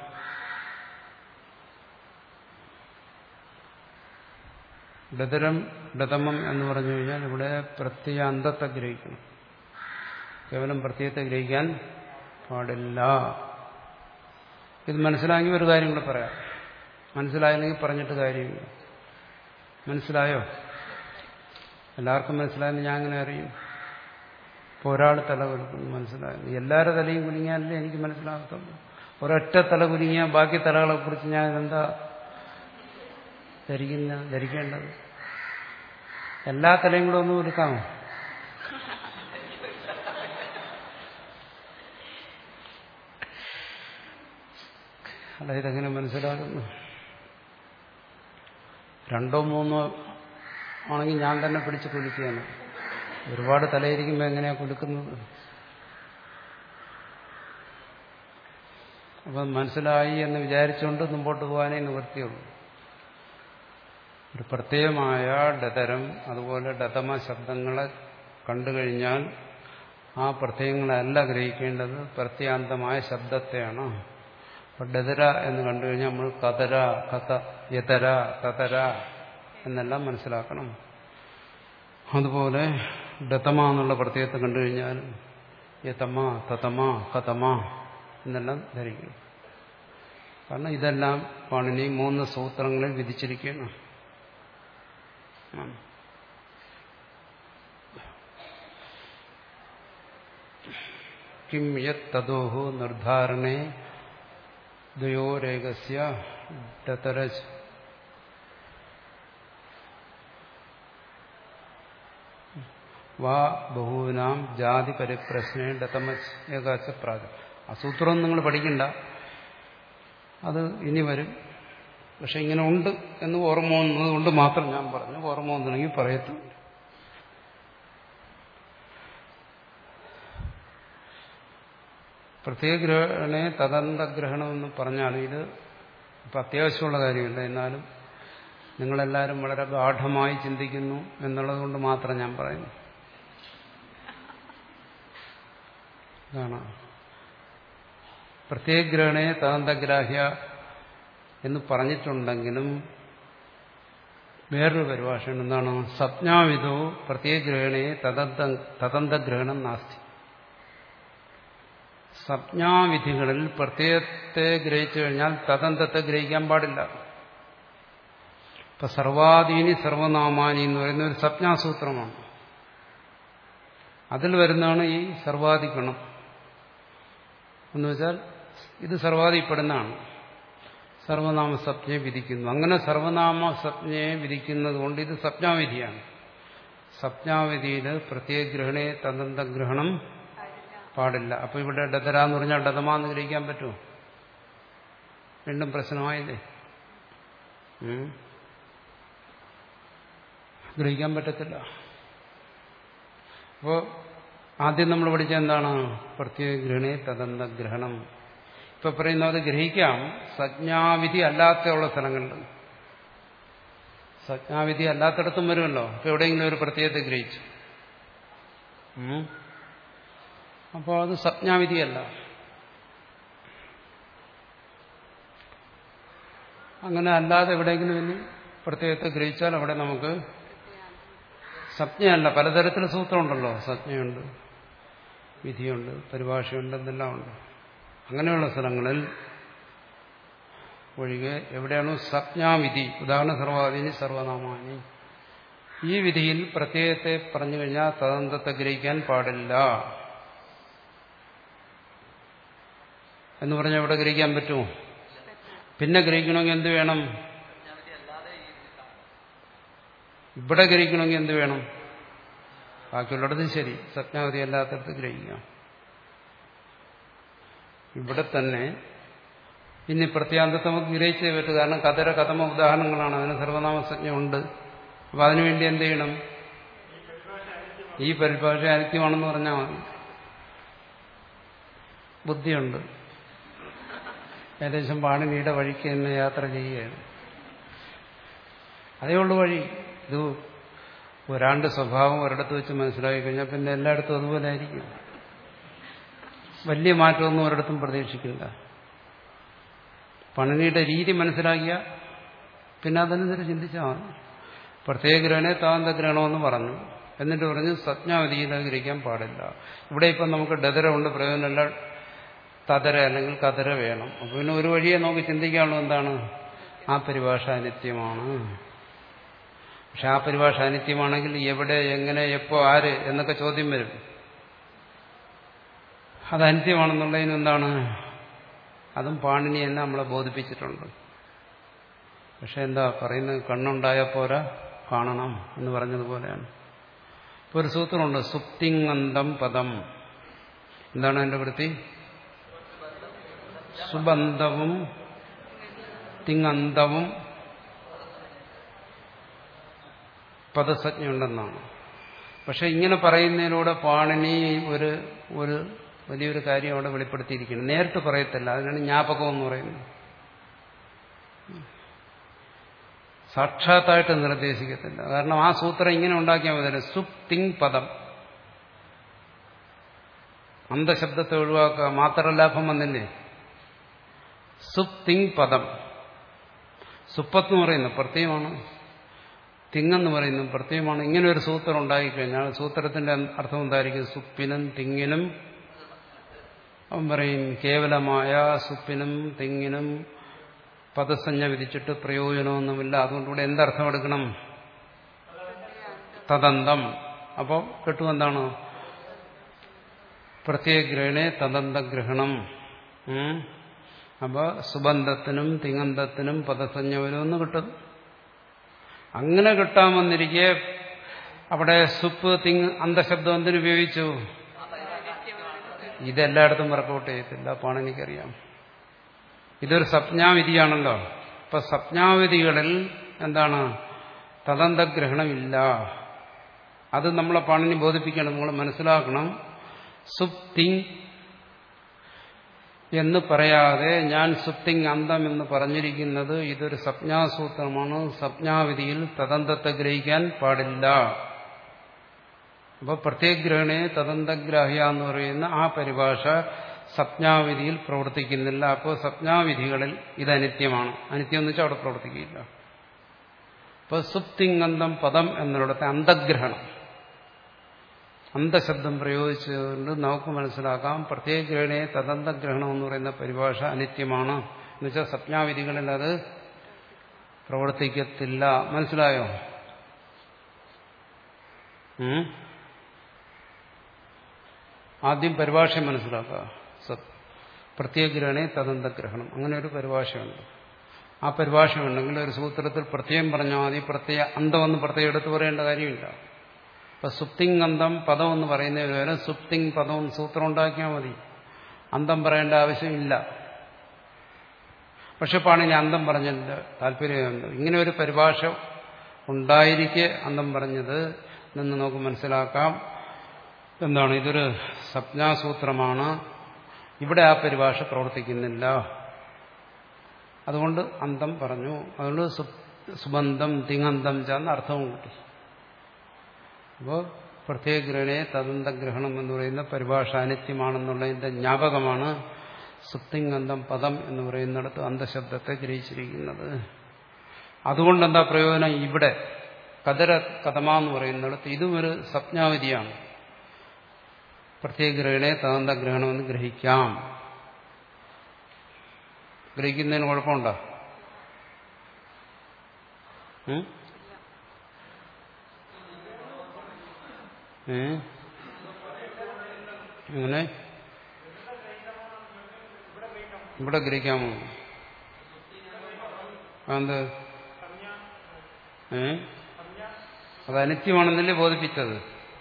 A: ഡതരം ഡതമം എന്ന് പറഞ്ഞു കഴിഞ്ഞാൽ ഇവിടെ പ്രത്യയ അന്തത്തെ ഗ്രഹിക്കണം കേവലം പ്രത്യയത്തെ ഗ്രഹിക്കാൻ പാടില്ല ഇത് മനസ്സിലായെങ്കിൽ ഒരു കാര്യം കൂടെ പറയാം മനസ്സിലായില്ലെങ്കിൽ പറഞ്ഞിട്ട് കാര്യമില്ല മനസ്സിലായോ എല്ലാവർക്കും മനസ്സിലായെന്ന് ഞാൻ അങ്ങനെ അറിയും ഇപ്പോൾ ഒരാൾ തല കുലുക്കുന്നു മനസ്സിലായിരുന്നു എല്ലാവരുടെ തലയും കുലുങ്ങിയാലേ എനിക്ക് മനസ്സിലാകത്തുള്ളൂ ഒരൊറ്റ തല കുലുങ്ങിയാൽ ബാക്കി തലകളെ കുറിച്ച് ഞാൻ എന്താ ധരിക്കുന്ന ധരിക്കേണ്ടത് എല്ലാ തലയും കൂടെ ഒന്ന് കുലുക്കാമോ അല്ല ഇതെങ്ങനെ മനസ്സിലാകുന്നു രണ്ടോ മൂന്നോ ആണെങ്കിൽ ഞാൻ തന്നെ പിടിച്ച് കുലുക്കുകയാണ് ഒരുപാട് തലയിരിക്കുമ്പോൾ എങ്ങനെയാ കുലുക്കുന്നത് അപ്പം മനസ്സിലായി എന്ന് വിചാരിച്ചുകൊണ്ട് മുമ്പോട്ട് പോകാനേ നിവൃത്തിയുള്ളൂ ഒരു പ്രത്യേകമായ ഡതരം അതുപോലെ ഡതമ ശബ്ദങ്ങളെ കണ്ടു കഴിഞ്ഞാൽ ആ പ്രത്യയങ്ങളല്ല ഗ്രഹിക്കേണ്ടത് പ്രത്യാന്തമായ ശബ്ദത്തെയാണ് അപ്പൊ ഡതര എന്ന് കണ്ടു കഴിഞ്ഞാൽ നമ്മൾ കതര കഥ യതര തതര എന്നെല്ലാം മനസ്സിലാക്കണം അതുപോലെ ഡതമ എന്നുള്ള പ്രത്യയത്തെ കണ്ടു കഴിഞ്ഞാൽ യതമ തതമ കഥമ എന്നെല്ലാം ധരിക്കണം കാരണം ഇതെല്ലാം പാണിനി മൂന്ന് സൂത്രങ്ങളിൽ വിധിച്ചിരിക്കുകയാണ് കിം യത് തദോഹോ നിർദ്ധാരണേ ദ്വയോരേകസ്യ ഡതരജ് വാ ബഹൂനാം ജാതി പരിപ്രശ്നേ ഡതമസ് ഏകാച്ച പ്രാഗ ആ സൂത്രം നിങ്ങൾ പഠിക്കണ്ട അത് ഇനി വരും പക്ഷെ ഇങ്ങനെ ഉണ്ട് എന്ന് ഓർമ്മ വന്നത് കൊണ്ട് മാത്രം ഞാൻ പറഞ്ഞു ഓർമ്മ വന്നില്ലെങ്കിൽ പറയത്തുണ്ട് പ്രത്യേക ഗ്രഹണെ തദന്തഗ്രഹണം എന്ന് പറഞ്ഞാൽ ഇത് ഇപ്പം അത്യാവശ്യമുള്ള കാര്യമില്ല എന്നാലും നിങ്ങളെല്ലാവരും വളരെ ഗാഠമായി ചിന്തിക്കുന്നു എന്നുള്ളത് കൊണ്ട് മാത്രം ഞാൻ പറയുന്നു ഇതാണ് പ്രത്യേക ഗ്രഹണെ തദന്തഗ്രാഹ്യ എന്ന് പറഞ്ഞിട്ടുണ്ടെങ്കിലും വേറൊരു പരിഭാഷയാണ് എന്താണ് സപ്ഞാവിധോ പ്രത്യേക ഗ്രഹണേ തദന്ത തദന്തഗ്രഹണം നാസ്തി സപ്ഞാവിധികളിൽ പ്രത്യയത്തെ ഗ്രഹിച്ചു കഴിഞ്ഞാൽ തദന്തത്തെ ഗ്രഹിക്കാൻ പാടില്ല ഇപ്പൊ സർവാധീനി സർവനാമാനി എന്ന് പറയുന്ന ഒരു സപ്ഞാസൂത്രമാണ് അതിൽ വരുന്നതാണ് ഈ സർവാധികണം എന്ന് വെച്ചാൽ ഇത് സർവാധിപ്പെടുന്നതാണ് സർവനാമ സപ്ഞയെ വിധിക്കുന്നു അങ്ങനെ സർവനാമ സപ്ഞയെ വിധിക്കുന്നത് കൊണ്ട് ഇത് സപ്ഞാവിധിയാണ് സപ്ഞാവിധിയിൽ പ്രത്യേക ഗ്രഹണേ തദന്തഗ്രഹണം പാടില്ല അപ്പൊ ഇവിടെ ഡതര എന്ന് പറഞ്ഞാൽ ഡതമാന്ന് ഗ്രഹിക്കാൻ പറ്റുമോ വീണ്ടും പ്രശ്നമായില്ലേ ഗ്രഹിക്കാൻ പറ്റത്തില്ല അപ്പോ ആദ്യം നമ്മൾ പഠിച്ച എന്താണ് പ്രത്യേക ഗ്രഹണേ തദന്ത ഗ്രഹണം ഇപ്പൊ പറയുന്നത് ഗ്രഹിക്കാം സജ്ഞാവിധി അല്ലാത്തുള്ള സ്ഥലങ്ങളിൽ സജ്ഞാവിധി അല്ലാത്തടത്തും വരുമല്ലോ ഇപ്പൊ എവിടെയെങ്കിലും ഒരു പ്രത്യേകത ഗ്രഹിച്ചു അപ്പോൾ അത് സജ്ഞാവിധിയല്ല അങ്ങനെ അല്ലാതെ എവിടെയെങ്കിലും ഇനി പ്രത്യേകത്തെ ഗ്രഹിച്ചാൽ അവിടെ നമുക്ക് സജ്ഞയല്ല പലതരത്തിലുള്ള സൂത്രമുണ്ടല്ലോ സജ്ഞയുണ്ട് വിധിയുണ്ട് പരിഭാഷയുണ്ട് എന്തെല്ലാം ഉണ്ട് അങ്ങനെയുള്ള സ്ഥലങ്ങളിൽ ഒഴികെ എവിടെയാണോ സജ്ഞാവിധി ഉദാഹരണ സർവാധീനി സർവനാമാനി ഈ വിധിയിൽ പ്രത്യയത്തെ പറഞ്ഞു കഴിഞ്ഞാൽ തദന്തത്തെ ഗ്രഹിക്കാൻ പാടില്ല എന്ന് പറഞ്ഞാൽ എവിടെ ഗ്രഹിക്കാൻ പറ്റുമോ പിന്നെ ഗ്രഹിക്കണമെങ്കിൽ എന്ത് വേണം
D: പ്രജ്ഞാവിധി അല്ലാതെ ഈ ഇത് കാണും.
A: ഇവിടെ ഗ്രഹിക്കണമെങ്കിൽ എന്ത് വേണം ബാക്കിയുള്ളിടത്ത് ശരി സജ്ഞാവധി അല്ലാത്തടത്ത് ഗ്രഹിക്കാം ഇവിടെ തന്നെ ഇനി പ്രത്യാന്തത്തെ നമുക്ക് ഗ്രഹിച്ചേ പറ്റും കാരണം കഥര കഥമ ഉദാഹരണങ്ങളാണ് അതിന് സർവനാമസജ്ഞ ഉണ്ട് അപ്പൊ അതിനുവേണ്ടി എന്ത് ചെയ്യണം ഈ പരിഭാഷ അനിത്യമാണെന്ന് പറഞ്ഞാൽ മതി ബുദ്ധിയുണ്ട് ഏകദേശം പാണിനിയുടെ വഴിക്ക് തന്നെ യാത്ര ചെയ്യുകയാണ് അതേ ഉള്ളു വഴി ഇത് ഒരാണ്ട് സ്വഭാവം ഒരിടത്ത് വെച്ച് മനസ്സിലാക്കി കഴിഞ്ഞാൽ പിന്നെ എല്ലായിടത്തും അതുപോലെ ആയിരിക്കും വലിയ മാറ്റമൊന്നും ഒരിടത്തും പ്രതീക്ഷിക്കില്ല പണിനിയുടെ രീതി മനസ്സിലാക്കിയ പിന്നെ അതനുസരിച്ച് ചിന്തിച്ചാൽ മതി പ്രത്യേക ഗ്രഹണെ താന്ത ഗ്രഹണമെന്ന് പറഞ്ഞു എന്നിട്ട് പറഞ്ഞു സജ്ഞാവധിയിൽ ഗ്രഹിക്കാൻ പാടില്ല ഇവിടെ ഇപ്പം നമുക്ക് ഡതരമുണ്ട് പ്രയോജനമല്ല തതര അല്ലെങ്കിൽ കതര വേണം അപ്പൊ പിന്നെ ഒരു വഴിയെ നമുക്ക് ചിന്തിക്കാനുള്ളത് എന്താണ് ആ പരിഭാഷ അനിത്യമാണ് പക്ഷെ ആ പരിഭാഷ അനിത്യമാണെങ്കിൽ എവിടെ എങ്ങനെ എപ്പോ ആര് എന്നൊക്കെ ചോദ്യം വരും അത് അനിത്യമാണെന്നുള്ളതിന് എന്താണ് അതും പാണിനി തന്നെ നമ്മളെ ബോധിപ്പിച്ചിട്ടുണ്ട് പക്ഷെ എന്താ പറയുന്നത് കണ്ണുണ്ടായ പോരാ കാണണം എന്ന് പറഞ്ഞതുപോലെയാണ് ഇപ്പൊ ഒരു സൂത്രമുണ്ട് സുപ്തിങ്ങന്തം പദം എന്താണ് അതിന്റെ വൃത്തി സുബന്ധവും തിങ്ങന്തവും പദസജ്ഞയുണ്ടെന്നാണ് പക്ഷെ ഇങ്ങനെ പറയുന്നതിലൂടെ പാണിനി ഒരു ഒരു വലിയൊരു കാര്യം അവിടെ വെളിപ്പെടുത്തിയിരിക്കുന്നു നേരിട്ട് പറയത്തില്ല അതിനാണ് ജ്ഞാപകം എന്ന് പറയുന്നത് സാക്ഷാത്തായിട്ട് നിർദ്ദേശിക്കത്തില്ല കാരണം ആ സൂത്രം ഇങ്ങനെ ഉണ്ടാക്കിയാൽ മതി സുപ് തിങ് പദം അന്തശബ്ദത്തെ ഒഴിവാക്കുക മാത്രലാഭം വന്നില്ലേ സുപ് തിങ് പദം സുപ്പത്ത് എന്ന് പറയുന്നത് പ്രത്യയമാണ് തിങ്ങെന്ന് പറയുന്നത് പ്രത്യയമാണ് ഇങ്ങനെ ഒരു സൂത്രം ഉണ്ടായിക്കഴിഞ്ഞാൽ സൂത്രത്തിന്റെ അർത്ഥം എന്തായിരിക്കും സുപ്പിനും തിങ്ങിനും അവൻ പറയും കേവലമായ സുപ്പിനും തിങ്ങിനും പദസഞ്ജ വിധിച്ചിട്ട് പ്രയോജനമൊന്നുമില്ല അതുകൊണ്ട് ഇവിടെ എന്തർത്ഥം എടുക്കണം തദന്തം അപ്പോൾ കിട്ടും എന്താണ് പ്രത്യേകഗ്രഹണേ തദന്തഗ്രഹണം അപ്പോൾ സുബന്ധത്തിനും തിങ്ങന്തത്തിനും പദസഞ്ജ വരുമെന്ന് കിട്ടും അങ്ങനെ കിട്ടാമെന്നിരിക്കെ അവിടെ സുപ്പ് തിങ് അന്തശബ്ദം എന്തിനു ഉപയോഗിച്ചു ഇതെല്ലായിടത്തും വർക്കൗട്ട് ചെയ്യത്തില്ല പാണെനിക്കറിയാം ഇതൊരു സപ്ഞാവിധിയാണല്ലോ അപ്പൊ സപ്ഞാവിധികളിൽ എന്താണ് തദന്തഗ്രഹണമില്ല അത് നമ്മളെ പാണിനി ബോധിപ്പിക്കണം നമ്മൾ മനസ്സിലാക്കണം സുപ്തിങ് എന്ന് പറയാതെ ഞാൻ സുപ്തിങ് അന്തം എന്ന് പറഞ്ഞിരിക്കുന്നത് ഇതൊരു സപ്ഞാസൂത്രമാണ് സപ്ഞാവിധിയിൽ തദന്തത്തെ ഗ്രഹിക്കാൻ പാടില്ല അപ്പോൾ പ്രത്യേകഗ്രഹണേ തദന്തഗ്രാഹ്യ എന്ന് പറയുന്ന ആ പരിഭാഷ സപ്ഞാവിധിയിൽ പ്രവർത്തിക്കുന്നില്ല അപ്പോൾ സപ്ഞാവിധികളിൽ ഇത് അനിത്യമാണ് അനിത്യം എന്ന് വെച്ചാൽ അവിടെ പ്രവർത്തിക്കില്ല അപ്പോൾ സുപ്തിങ്ങന്തം പദം എന്നിടത്തെ അന്തഗ്രഹണം അന്തശബ്ദം പ്രയോഗിച്ചുകൊണ്ട് നമുക്ക് മനസ്സിലാക്കാം പ്രത്യേകഗ്രഹണേ തദന്തഗ്രഹണം എന്ന് പറയുന്ന പരിഭാഷ അനിത്യമാണ് എന്നുവെച്ചാൽ സപ്ഞാവിധികളിൽ അത് പ്രവർത്തിക്കത്തില്ല മനസ്സിലായോ ആദ്യം പരിഭാഷ മനസ്സിലാക്കുക സത് പ്രത്യേകഗ്രഹണേ തദന്തഗ്രഹണം അങ്ങനെ ഒരു പരിഭാഷയുണ്ട് ആ പരിഭാഷ ഉണ്ടെങ്കിൽ ഒരു സൂത്രത്തിൽ പ്രത്യയം പറഞ്ഞാൽ മതി പ്രത്യയ അന്തമെന്ന് പ്രത്യേകം എടുത്തു പറയേണ്ട കാര്യമില്ല ഇപ്പൊ സുപ്തിങ് അന്തം പദം എന്ന് പറയുന്നതിന് പകരം സുപ്തിങ് പദം സൂത്രം ഉണ്ടാക്കിയാൽ മതി അന്തം പറയേണ്ട ആവശ്യമില്ല പക്ഷെ പാണിനി അന്തം പറഞ്ഞതിന്റെ താല്പര്യമുണ്ട് ഇങ്ങനെ ഒരു പരിഭാഷ ഉണ്ടായിരിക്കെ അന്തം പറഞ്ഞത് നിന്ന് നമുക്ക് മനസ്സിലാക്കാം എന്താണ് ഇതൊരു സപ്ഞാസൂത്രമാണ് ഇവിടെ ആ പരിഭാഷ പ്രവർത്തിക്കുന്നില്ല അതുകൊണ്ട് അന്തം പറഞ്ഞു അതുകൊണ്ട് സുബന്ധം തിങ്ങന്തം ചേർന്ന് അർത്ഥവും കൂട്ടി അപ്പോൾ പ്രത്യേകഗ്രഹണേ തദന്തഗ്രഹണം എന്ന് പറയുന്ന പരിഭാഷ അനിത്യമാണെന്നുള്ളതിന്റെ ജ്ഞാപകമാണ് സുപ്തിങ്ങന്തം പദം എന്ന് പറയുന്നിടത്ത് അന്തശബ്ദത്തെ ഗ്രഹിച്ചിരിക്കുന്നത് അതുകൊണ്ട് എന്താ പ്രയോജനം ഇവിടെ കതര കഥമ എന്ന് പറയുന്നിടത്ത് ഇതും ഒരു സപ്ഞാവിധിയാണ് പ്രത്യേക ഗ്രഹണെ തദന്ത ഗ്രഹണമെന്ന് ഗ്രഹിക്കാം ഗ്രഹിക്കുന്നതിന് കുഴപ്പമുണ്ടോ ഉം? ഏ എങ്ങനെ ഇവിടെ ഗ്രഹിക്കാമോ അത് ഏ അത് അനിത്യമാണെന്നല്ലേ ബോധിപ്പിച്ചത്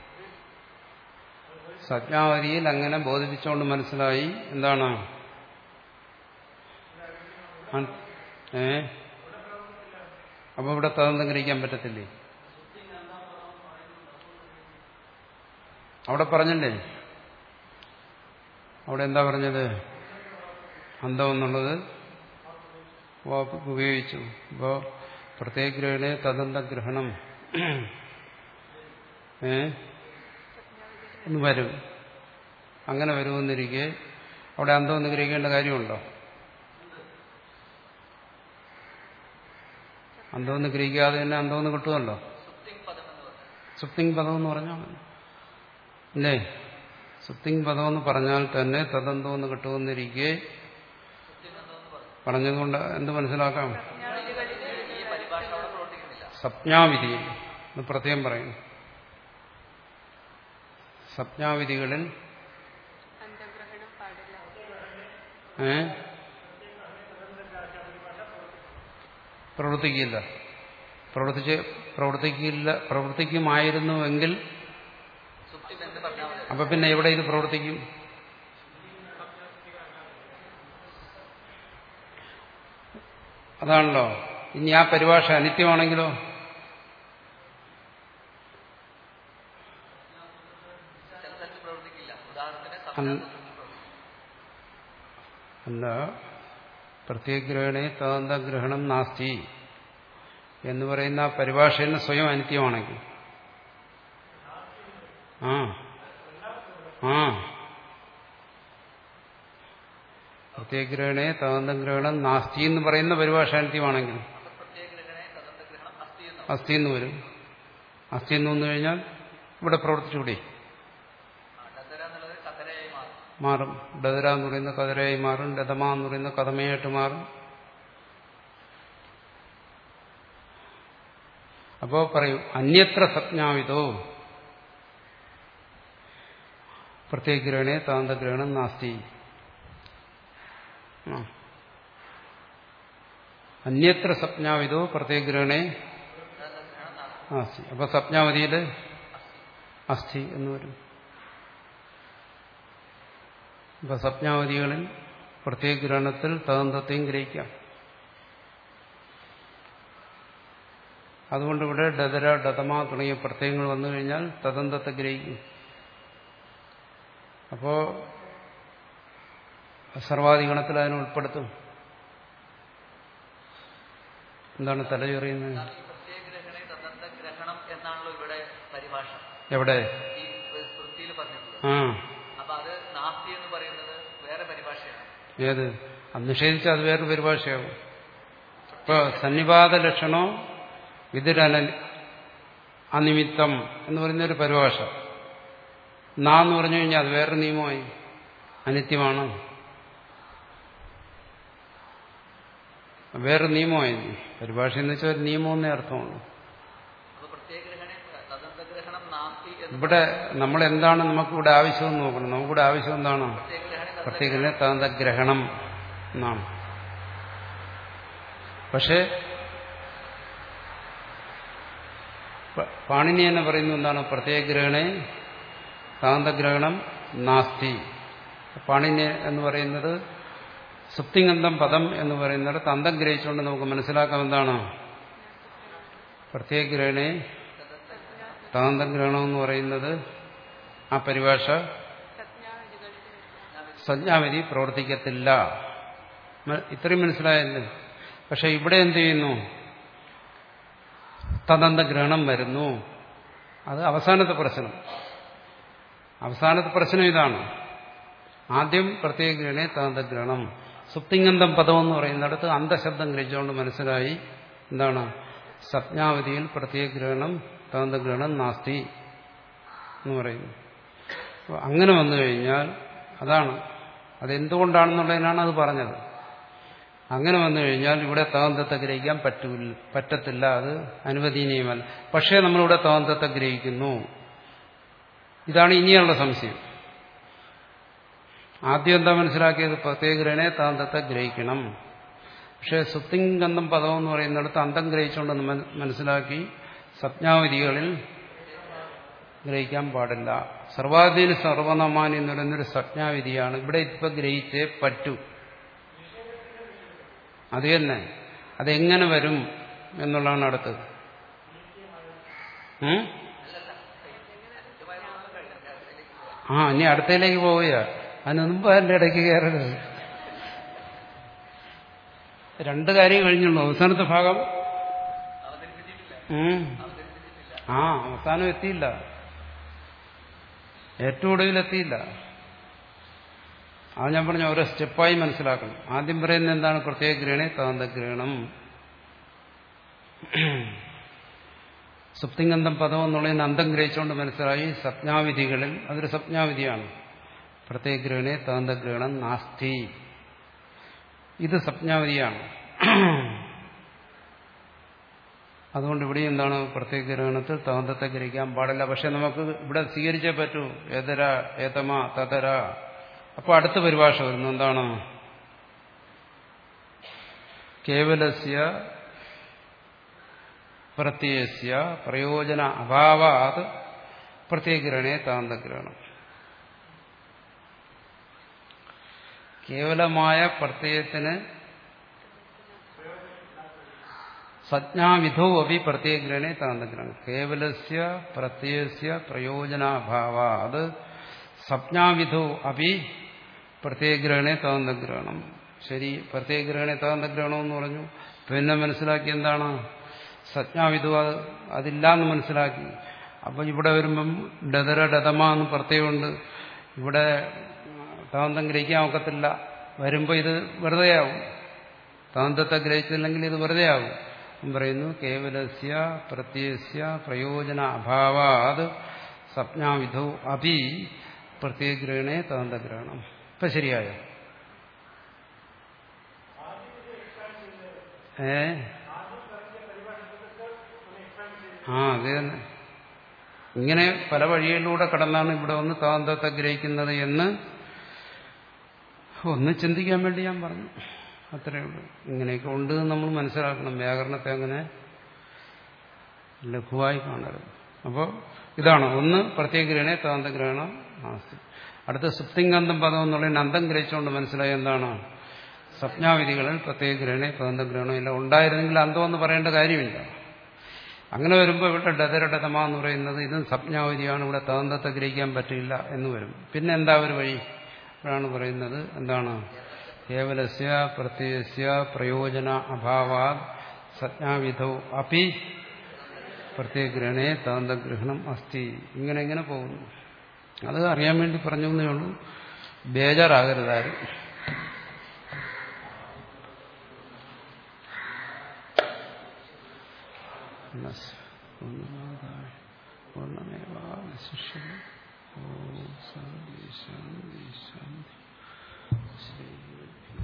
A: സജ്ഞാവരിയിൽ അങ്ങനെ ബോധിപ്പിച്ചുകൊണ്ട് മനസ്സിലായി എന്താണ് അൻ- ഏ അപ്പൊ ഇവിടെ തദന്തം ഗ്രഹിക്കാൻ പറ്റത്തില്ലേ അവിടെ പറഞ്ഞല്ലേ അവിടെ എന്താ പറഞ്ഞത് അന്തം എന്നുള്ളത് വാക്ക് ഉപയോഗിച്ചു ഇപ്പോ പ്രത്യേക ഗ്രഹണെ തദന്ത ഗ്രഹണം ഏ എന്ന് വരും അങ്ങനെ വരുമെന്നിരിക്കെ അവിടെ അന്തം ഒന്ന് ഗ്രഹിക്കേണ്ട കാര്യമുണ്ടോ അന്തമൊന്ന് ഗ്രഹിക്കാതെ തന്നെ അന്തമൊന്ന് കിട്ടുമല്ലോ
D: സുപ്തിങ് പദം എന്ന് പറഞ്ഞു
A: സുപ്തിങ് പദം എന്ന് പറഞ്ഞാൽ മതി അല്ലേ സുപ്തിങ് പദം എന്ന് പറഞ്ഞാൽ തന്നെ തദന്തമെന്ന് കിട്ടുമെന്നിരിക്കെ
D: സുപ്തിങ് എന്തെന്ന് പറഞ്ഞു
A: പറഞ്ഞതുകൊണ്ട് എന്ത് മനസ്സിലാക്കാം
D: ഈ പരിഭാഷ അവിടെ പ്രവർത്തിക്കുന്നില്ല
A: സപ്ഞാവിധി എന്ന് പ്രത്യേകം പറയുന്നു സപ്ഞാവിധികളിൽ
C: അന്തഗ്രഹണം പാടില്ല
A: ഏ പ്രവർത്തിക്കില്ല പ്രവർത്തിച്ച് പ്രവർത്തിക്കില്ല പ്രവർത്തിക്കുമായിരുന്നുവെങ്കിൽ
D: സുപ്തി എന്ന് പറഞ്ഞാൽ മതി
A: അപ്പൊ പിന്നെ എവിടെ ഇത് പ്രവർത്തിക്കും അതാണല്ലോ ഇനി ആ പരിഭാഷ അനിത്യമാണെങ്കിലോ
D: ചില സ്ഥലത്ത് പ്രവർത്തിക്കില്ല ഉദാഹരണത്തിന്
A: അന്ന്
D: സപ്താഹത്തിൽ പ്രവർത്തിക്കും
A: അല്ല പ്രത്യേകഗ്രഹണേ തദന്തഗ്രഹണം നാസ്തി എന്ന് പറയുന്ന ആ പരിഭാഷ തന്നെ സ്വയം അനിത്യമാണെങ്കിൽ ആ ആ പ്രത്യേകഗ്രഹണേ തദന്തഗ്രഹണം നാസ്തി എന്ന് പറയുന്ന പരിഭാഷ അനിത്യമാണെങ്കിൽ
D: അപ്പൊ പ്രത്യേക ഗ്രഹണേ തദന്ത ഗ്രഹണം അസ്ഥി എന്ന്
A: അസ്ഥി എന്ന് വരും അസ്ഥി എന്ന് വന്നു കഴിഞ്ഞാൽ ഇവിടെ പ്രവർത്തിച്ചുകൂടി
D: ആ, ഡദര എന്നുള്ളത് കതരയായി മാറും
A: മാറും ഡദര എന്ന് പറയുന്ന കതരയായി മാറും ഡതമ എന്ന് പറയുന്ന കഥമയായിട്ട് മാറും അപ്പോ പറയൂ അന്യത്ര സജ്ഞാവിതോ പ്രത്യേകഗ്രഹണേ താന്തഗ്രഹണം നാസ്തി ആ. അന്യത്ര സപ്ഞാവിതോ പ്രത്യേകഗ്രഹണേ
D: തദന്ത ഗ്രഹണം നാസ്തി.
A: നാസ്തി അപ്പൊ സപ്ഞാവതിയിൽ അസ്ഥി എന്ന് വരും ഇപ്പൊ സപ്ഞാവതികളിൽ പ്രത്യേക ഗ്രഹണത്തിൽ തദന്തത്തെയും ഗ്രഹിക്കാം അതുകൊണ്ട് ഇവിടെ ഡദര ഡതമ തുടങ്ങിയ പ്രത്യയങ്ങൾ വന്നു കഴിഞ്ഞാൽ തദന്തത്തെ ഗ്രഹിക്കും അപ്പോ സർവാധിഗണത്തിൽ അതിനെ ഉൾപ്പെടുത്തും എന്താണ് തലചൊറിയുന്നത്
D: എന്നാൽ ഈ പ്രത്യേക ഗ്രഹണേ തദന്ത ഗ്രഹണം എന്നാണല്ലോ ഇവിടെ പരിഭാഷ
A: എവിടെ
D: ഈ സ്മൃതിയിൽ പറഞ്ഞിട്ടുള്ളത്
A: ആ
D: അപ്പൊ അത് നാസ്തി എന്ന് പറയുന്നത് വേറെ പരിഭാഷയാണ്
A: ഏത് അത് നിഷേധിച്ച അത് വേറൊരു പരിഭാഷയാവും ഇപ്പൊ സന്നിപാത ലക്ഷണോ വിതുരന അനിമിത്തം എന്ന് പറയുന്ന ഒരു പരിഭാഷ നാ എന്ന് പറഞ്ഞു കഴിഞ്ഞാൽ അത് വേറൊരു നിയമമായി അനിത്യമാണ് വേറൊരു നിയമമായി പരിഭാഷ എന്ന് വെച്ചാൽ ഒരു നിയമം എന്നേ അർത്ഥമുള്ളൂ
D: അപ്പൊ പ്രത്യേക ഗ്രഹണേ തദന്ത ഗ്രഹണം നാസ്തി എന്ന്
A: ഇവിടെ നമ്മൾ എന്താണ് നമുക്കിവിടെ ആവശ്യമെന്ന് നോക്കണം നമുക്കിവിടെ ആവശ്യം എന്താണ്
D: പ്രത്യേക ഗ്രഹണേ തദന്ത
A: പ്രത്യേകനെ താന്ത ഗ്രഹണം എന്നാണ് പക്ഷെ പ- പാണിനി എന്ന് പറയുന്നത് എന്താണ് പ്രത്യേക ഗ്രഹണേ താന്തഗ്രഹണം നാസ്തി പാണിനി എന്ന് പറയുന്നത് സുപ്തിഗന്ധം പദം എന്ന് പറയുന്നത് തന്തം ഗ്രഹിച്ചുകൊണ്ട് നമുക്ക് മനസ്സിലാക്കാം എന്താണ് പ്രത്യേക ഗ്രഹണേ താന്തഗ്രഹണം എന്ന് പറയുന്നത് ആ പരിഭാഷ
C: സജ്ഞാവിധികളിൽ
A: സംജ്ഞാവിധി പ്രവർത്തിക്കത്തില്ല മ- ഇത്രയും മനസ്സിലായല്ലേ പക്ഷെ ഇവിടെ എന്ത് ചെയ്യുന്നു തദന്ത ഗ്രഹണം വരുന്നു അത് അവസാനത്തെ പ്രശ്നം അവസാനത്തെ പ്രശ്നം ഇതാണ് ആദ്യം പ്രത്യേക ഗ്രഹണേ തദന്ത ഗ്രഹണം സുപ്തിങ്ങന്തം പദം എന്ന് പറയുന്നിടത്ത് അന്തശബ്ദം ഗ്രഹിച്ചുകൊണ്ട് മനസ്സിലായി എന്താണ് സംജ്ഞാവധിയിൽ പ്രത്യേക ഗ്രഹണം തദന്ത ഗ്രഹണം നാസ്തി എന്ന് പറയുന്നു അപ്പോൾ അങ്ങനെ വന്നു കഴിഞ്ഞാൽ അതാണ് അതെന്തുകൊണ്ടാണെന്നുള്ളതിനാണ് അത് പറഞ്ഞത് അങ്ങനെ വന്നു കഴിഞ്ഞാൽ ഇവിടെ താന്തത്തെ ഗ്രഹിക്കാൻ പറ്റൂല പറ്റത്തില്ല അത് അനുവദനീയമല്ല പക്ഷേ നമ്മളിവിടെ താന്തത്തെ ഗ്രഹിക്കുന്നു ഇതാണ് ഇനിയുള്ള സംശയം ആദ്യം എന്താ മനസ്സിലാക്കിയത് പ്രത്യേകരനെ താന്തത്തെ ഗ്രഹിക്കണം പക്ഷേ സുത്തിങ്കന്ധം പദം എന്ന് പറയുന്നിടത്ത് അന്തം ഗ്രഹിച്ചുകൊണ്ട് മന- മനസ്സിലാക്കി സംജ്ഞാവിധികളിൽ ഗ്രഹിക്കാൻ പാടില്ല സർവാധീന സർവനമാനി എന്ന് പറയുന്നൊരു സംജ്ഞാവിധിയാണ് ഇവിടെ ഇപ്പൊ ഗ്രഹിച്ചേ പറ്റൂ അത് തന്നെ അതെങ്ങനെ വരും എന്നുള്ളതാണ് അടുത്തത് ഉം? ആ ഇനി അടുത്തയിലേക്ക് പോവുക അതിന് മുമ്പ് അതിന്റെ ഇടയ്ക്ക് കയറരുത് രണ്ട് കാര്യം കഴിഞ്ഞുള്ളൂ അവസാനത്തെ ഭാഗം ഉം. ആ അവസാനം എത്തിയില്ല ഏറ്റവും ഒടുവിൽ എത്തിയില്ല അത് ഞാൻ പറഞ്ഞ ഓരോ സ്റ്റെപ്പായി മനസ്സിലാക്കണം ആദ്യം പറയുന്നത് എന്താണ് പ്രത്യേക ഗ്രഹണേ താന്ത ഗ്രഹണം സുപ്തിങ്കന്ധം പദം എന്നുള്ളതിന് അന്തം ഗ്രഹിച്ചുകൊണ്ട് മനസ്സിലായി സപ്ഞാവിധികളിൽ അതൊരു സപ്ഞാവിധിയാണ് പ്രത്യേക ഗ്രഹണേ താന്ത ഗ്രഹണം നാസ്തി ഇത് സപ്ഞാവിധിയാണ് അതുകൊണ്ട് ഇവിടെ എന്താണ് പ്രത്യേക ഗ്രഹണത്തിൽ താന്തത്തെ ഗ്രഹിക്കാൻ പാടില്ല പക്ഷെ നമുക്ക് ഇവിടെ സ്വീകരിച്ചേ പറ്റൂ ഏതര ഏതമ തതര അപ്പൊ അടുത്ത പരിഭാഷ വരുന്നു എന്താണ് കേവലസ്യ പ്രത്യയസ്യ പ്രയോജന അഭാവാത് പ്രത്യേകരണേ താന്തഗ്രഹണം കേവലമായ പ്രത്യയത്തിന് സജ്ഞാവിധോ അഭി പ്രത്യേകരണേ താന്തഗ്രഹണം കേവലസ്യ പ്രത്യയസ്യ പ്രയോജനാഭാവ അത് സപ്ഞാവിധോ അഭി പ്രത്യേകഗ്രഹണേ താന്തഗ്രഹണം ശരി പ്രത്യേകഗ്രഹണേ താന്തഗ്രഹണം എന്ന് പറഞ്ഞു പിന്നെ മനസ്സിലാക്കി എന്താണ് സജ്ഞാവിധു അത് അതില്ലാന്ന് മനസ്സിലാക്കി അപ്പൊ ഇവിടെ വരുമ്പം ഡതര ഡതമ എന്ന് പ്രത്യയമുണ്ട് ഇവിടെ താന്തം ഗ്രഹിക്കാൻ ഒക്കത്തില്ല വരുമ്പോൾ ഇത് വെറുതെയാവും താന്തത്തെ ഗ്രഹിച്ചില്ലെങ്കിൽ ഇത് വെറുതെയാവും പറയുന്നു കേവലസ്യ പ്രത്യയസ്യ പ്രയോജന അഭാവാത് സപ്ഞാവിധോ അഭി പ്രത്യേകഗ്രഹണേ താന്തഗ്രഹണം ഇപ്പൊ ശരിയായോ ഏ ആ അത് തന്നെ ഇങ്ങനെ പല വഴികളിലൂടെ കടന്നാണ് ഇവിടെ വന്ന് താന്തത്തെ ഗ്രഹിക്കുന്നത് എന്ന് ഒന്ന് ചിന്തിക്കാൻ വേണ്ടി ഞാൻ പറഞ്ഞു അത്രയേ ഉള്ളൂ ഇങ്ങനെയൊക്കെ ഉണ്ട് എന്ന് നമ്മൾ മനസ്സിലാക്കണം വ്യാകരണത്തെ അങ്ങനെ ലഘുവായി കാണരുത് അപ്പോൾ ഇതാണ് ഒന്ന് പ്രത്യേകഗ്രഹണേ താന്തഗ്രഹണം ആസ്തി അടുത്ത സുപ്തിങ്കന്ധം പദം എന്നുള്ളതിന് അന്തം ഗ്രഹിച്ചുകൊണ്ട് മനസ്സിലായി എന്താണ് സ്വപ്നാവിധികളിൽ പ്രത്യേകഗ്രഹണേ താന്തഗ്രഹണം ഇല്ല ഉണ്ടായിരുന്നെങ്കിൽ അന്തം എന്ന് പറയേണ്ട കാര്യമില്ല അങ്ങനെ വരുമ്പോൾ ഇവിടെ ഡതരഡതമ എന്ന് പറയുന്നത് ഇതും സ്വപ്നാവിധിയാണ് ഇവിടെ താന്തത്തെ ഗ്രഹിക്കാൻ പറ്റില്ല എന്ന് വരും പിന്നെ എന്താ ഒരു വഴി അപ്പോഴാണ് പറയുന്നത് എന്താണ് കേവലസ്യ പ്രത്യയസ്യ പ്രയോജന അഭാവാ സജ്ഞാവിധോ അപ്പി പ്രത്യേകഗ്രഹണേ താന്തഗ്രഹണം അസ്ഥി ഇങ്ങനെ ഇങ്ങനെ പോകുന്നു അത് അറിയാൻ വേണ്ടി പറഞ്ഞു എന്നേ ഉള്ളൂ ബേജാറാകരുതാരും പൂർണ്ണമേവാശിഷ്യം ഓം ശാന്തി ശാന്തി ശാന്തി ശ്രീ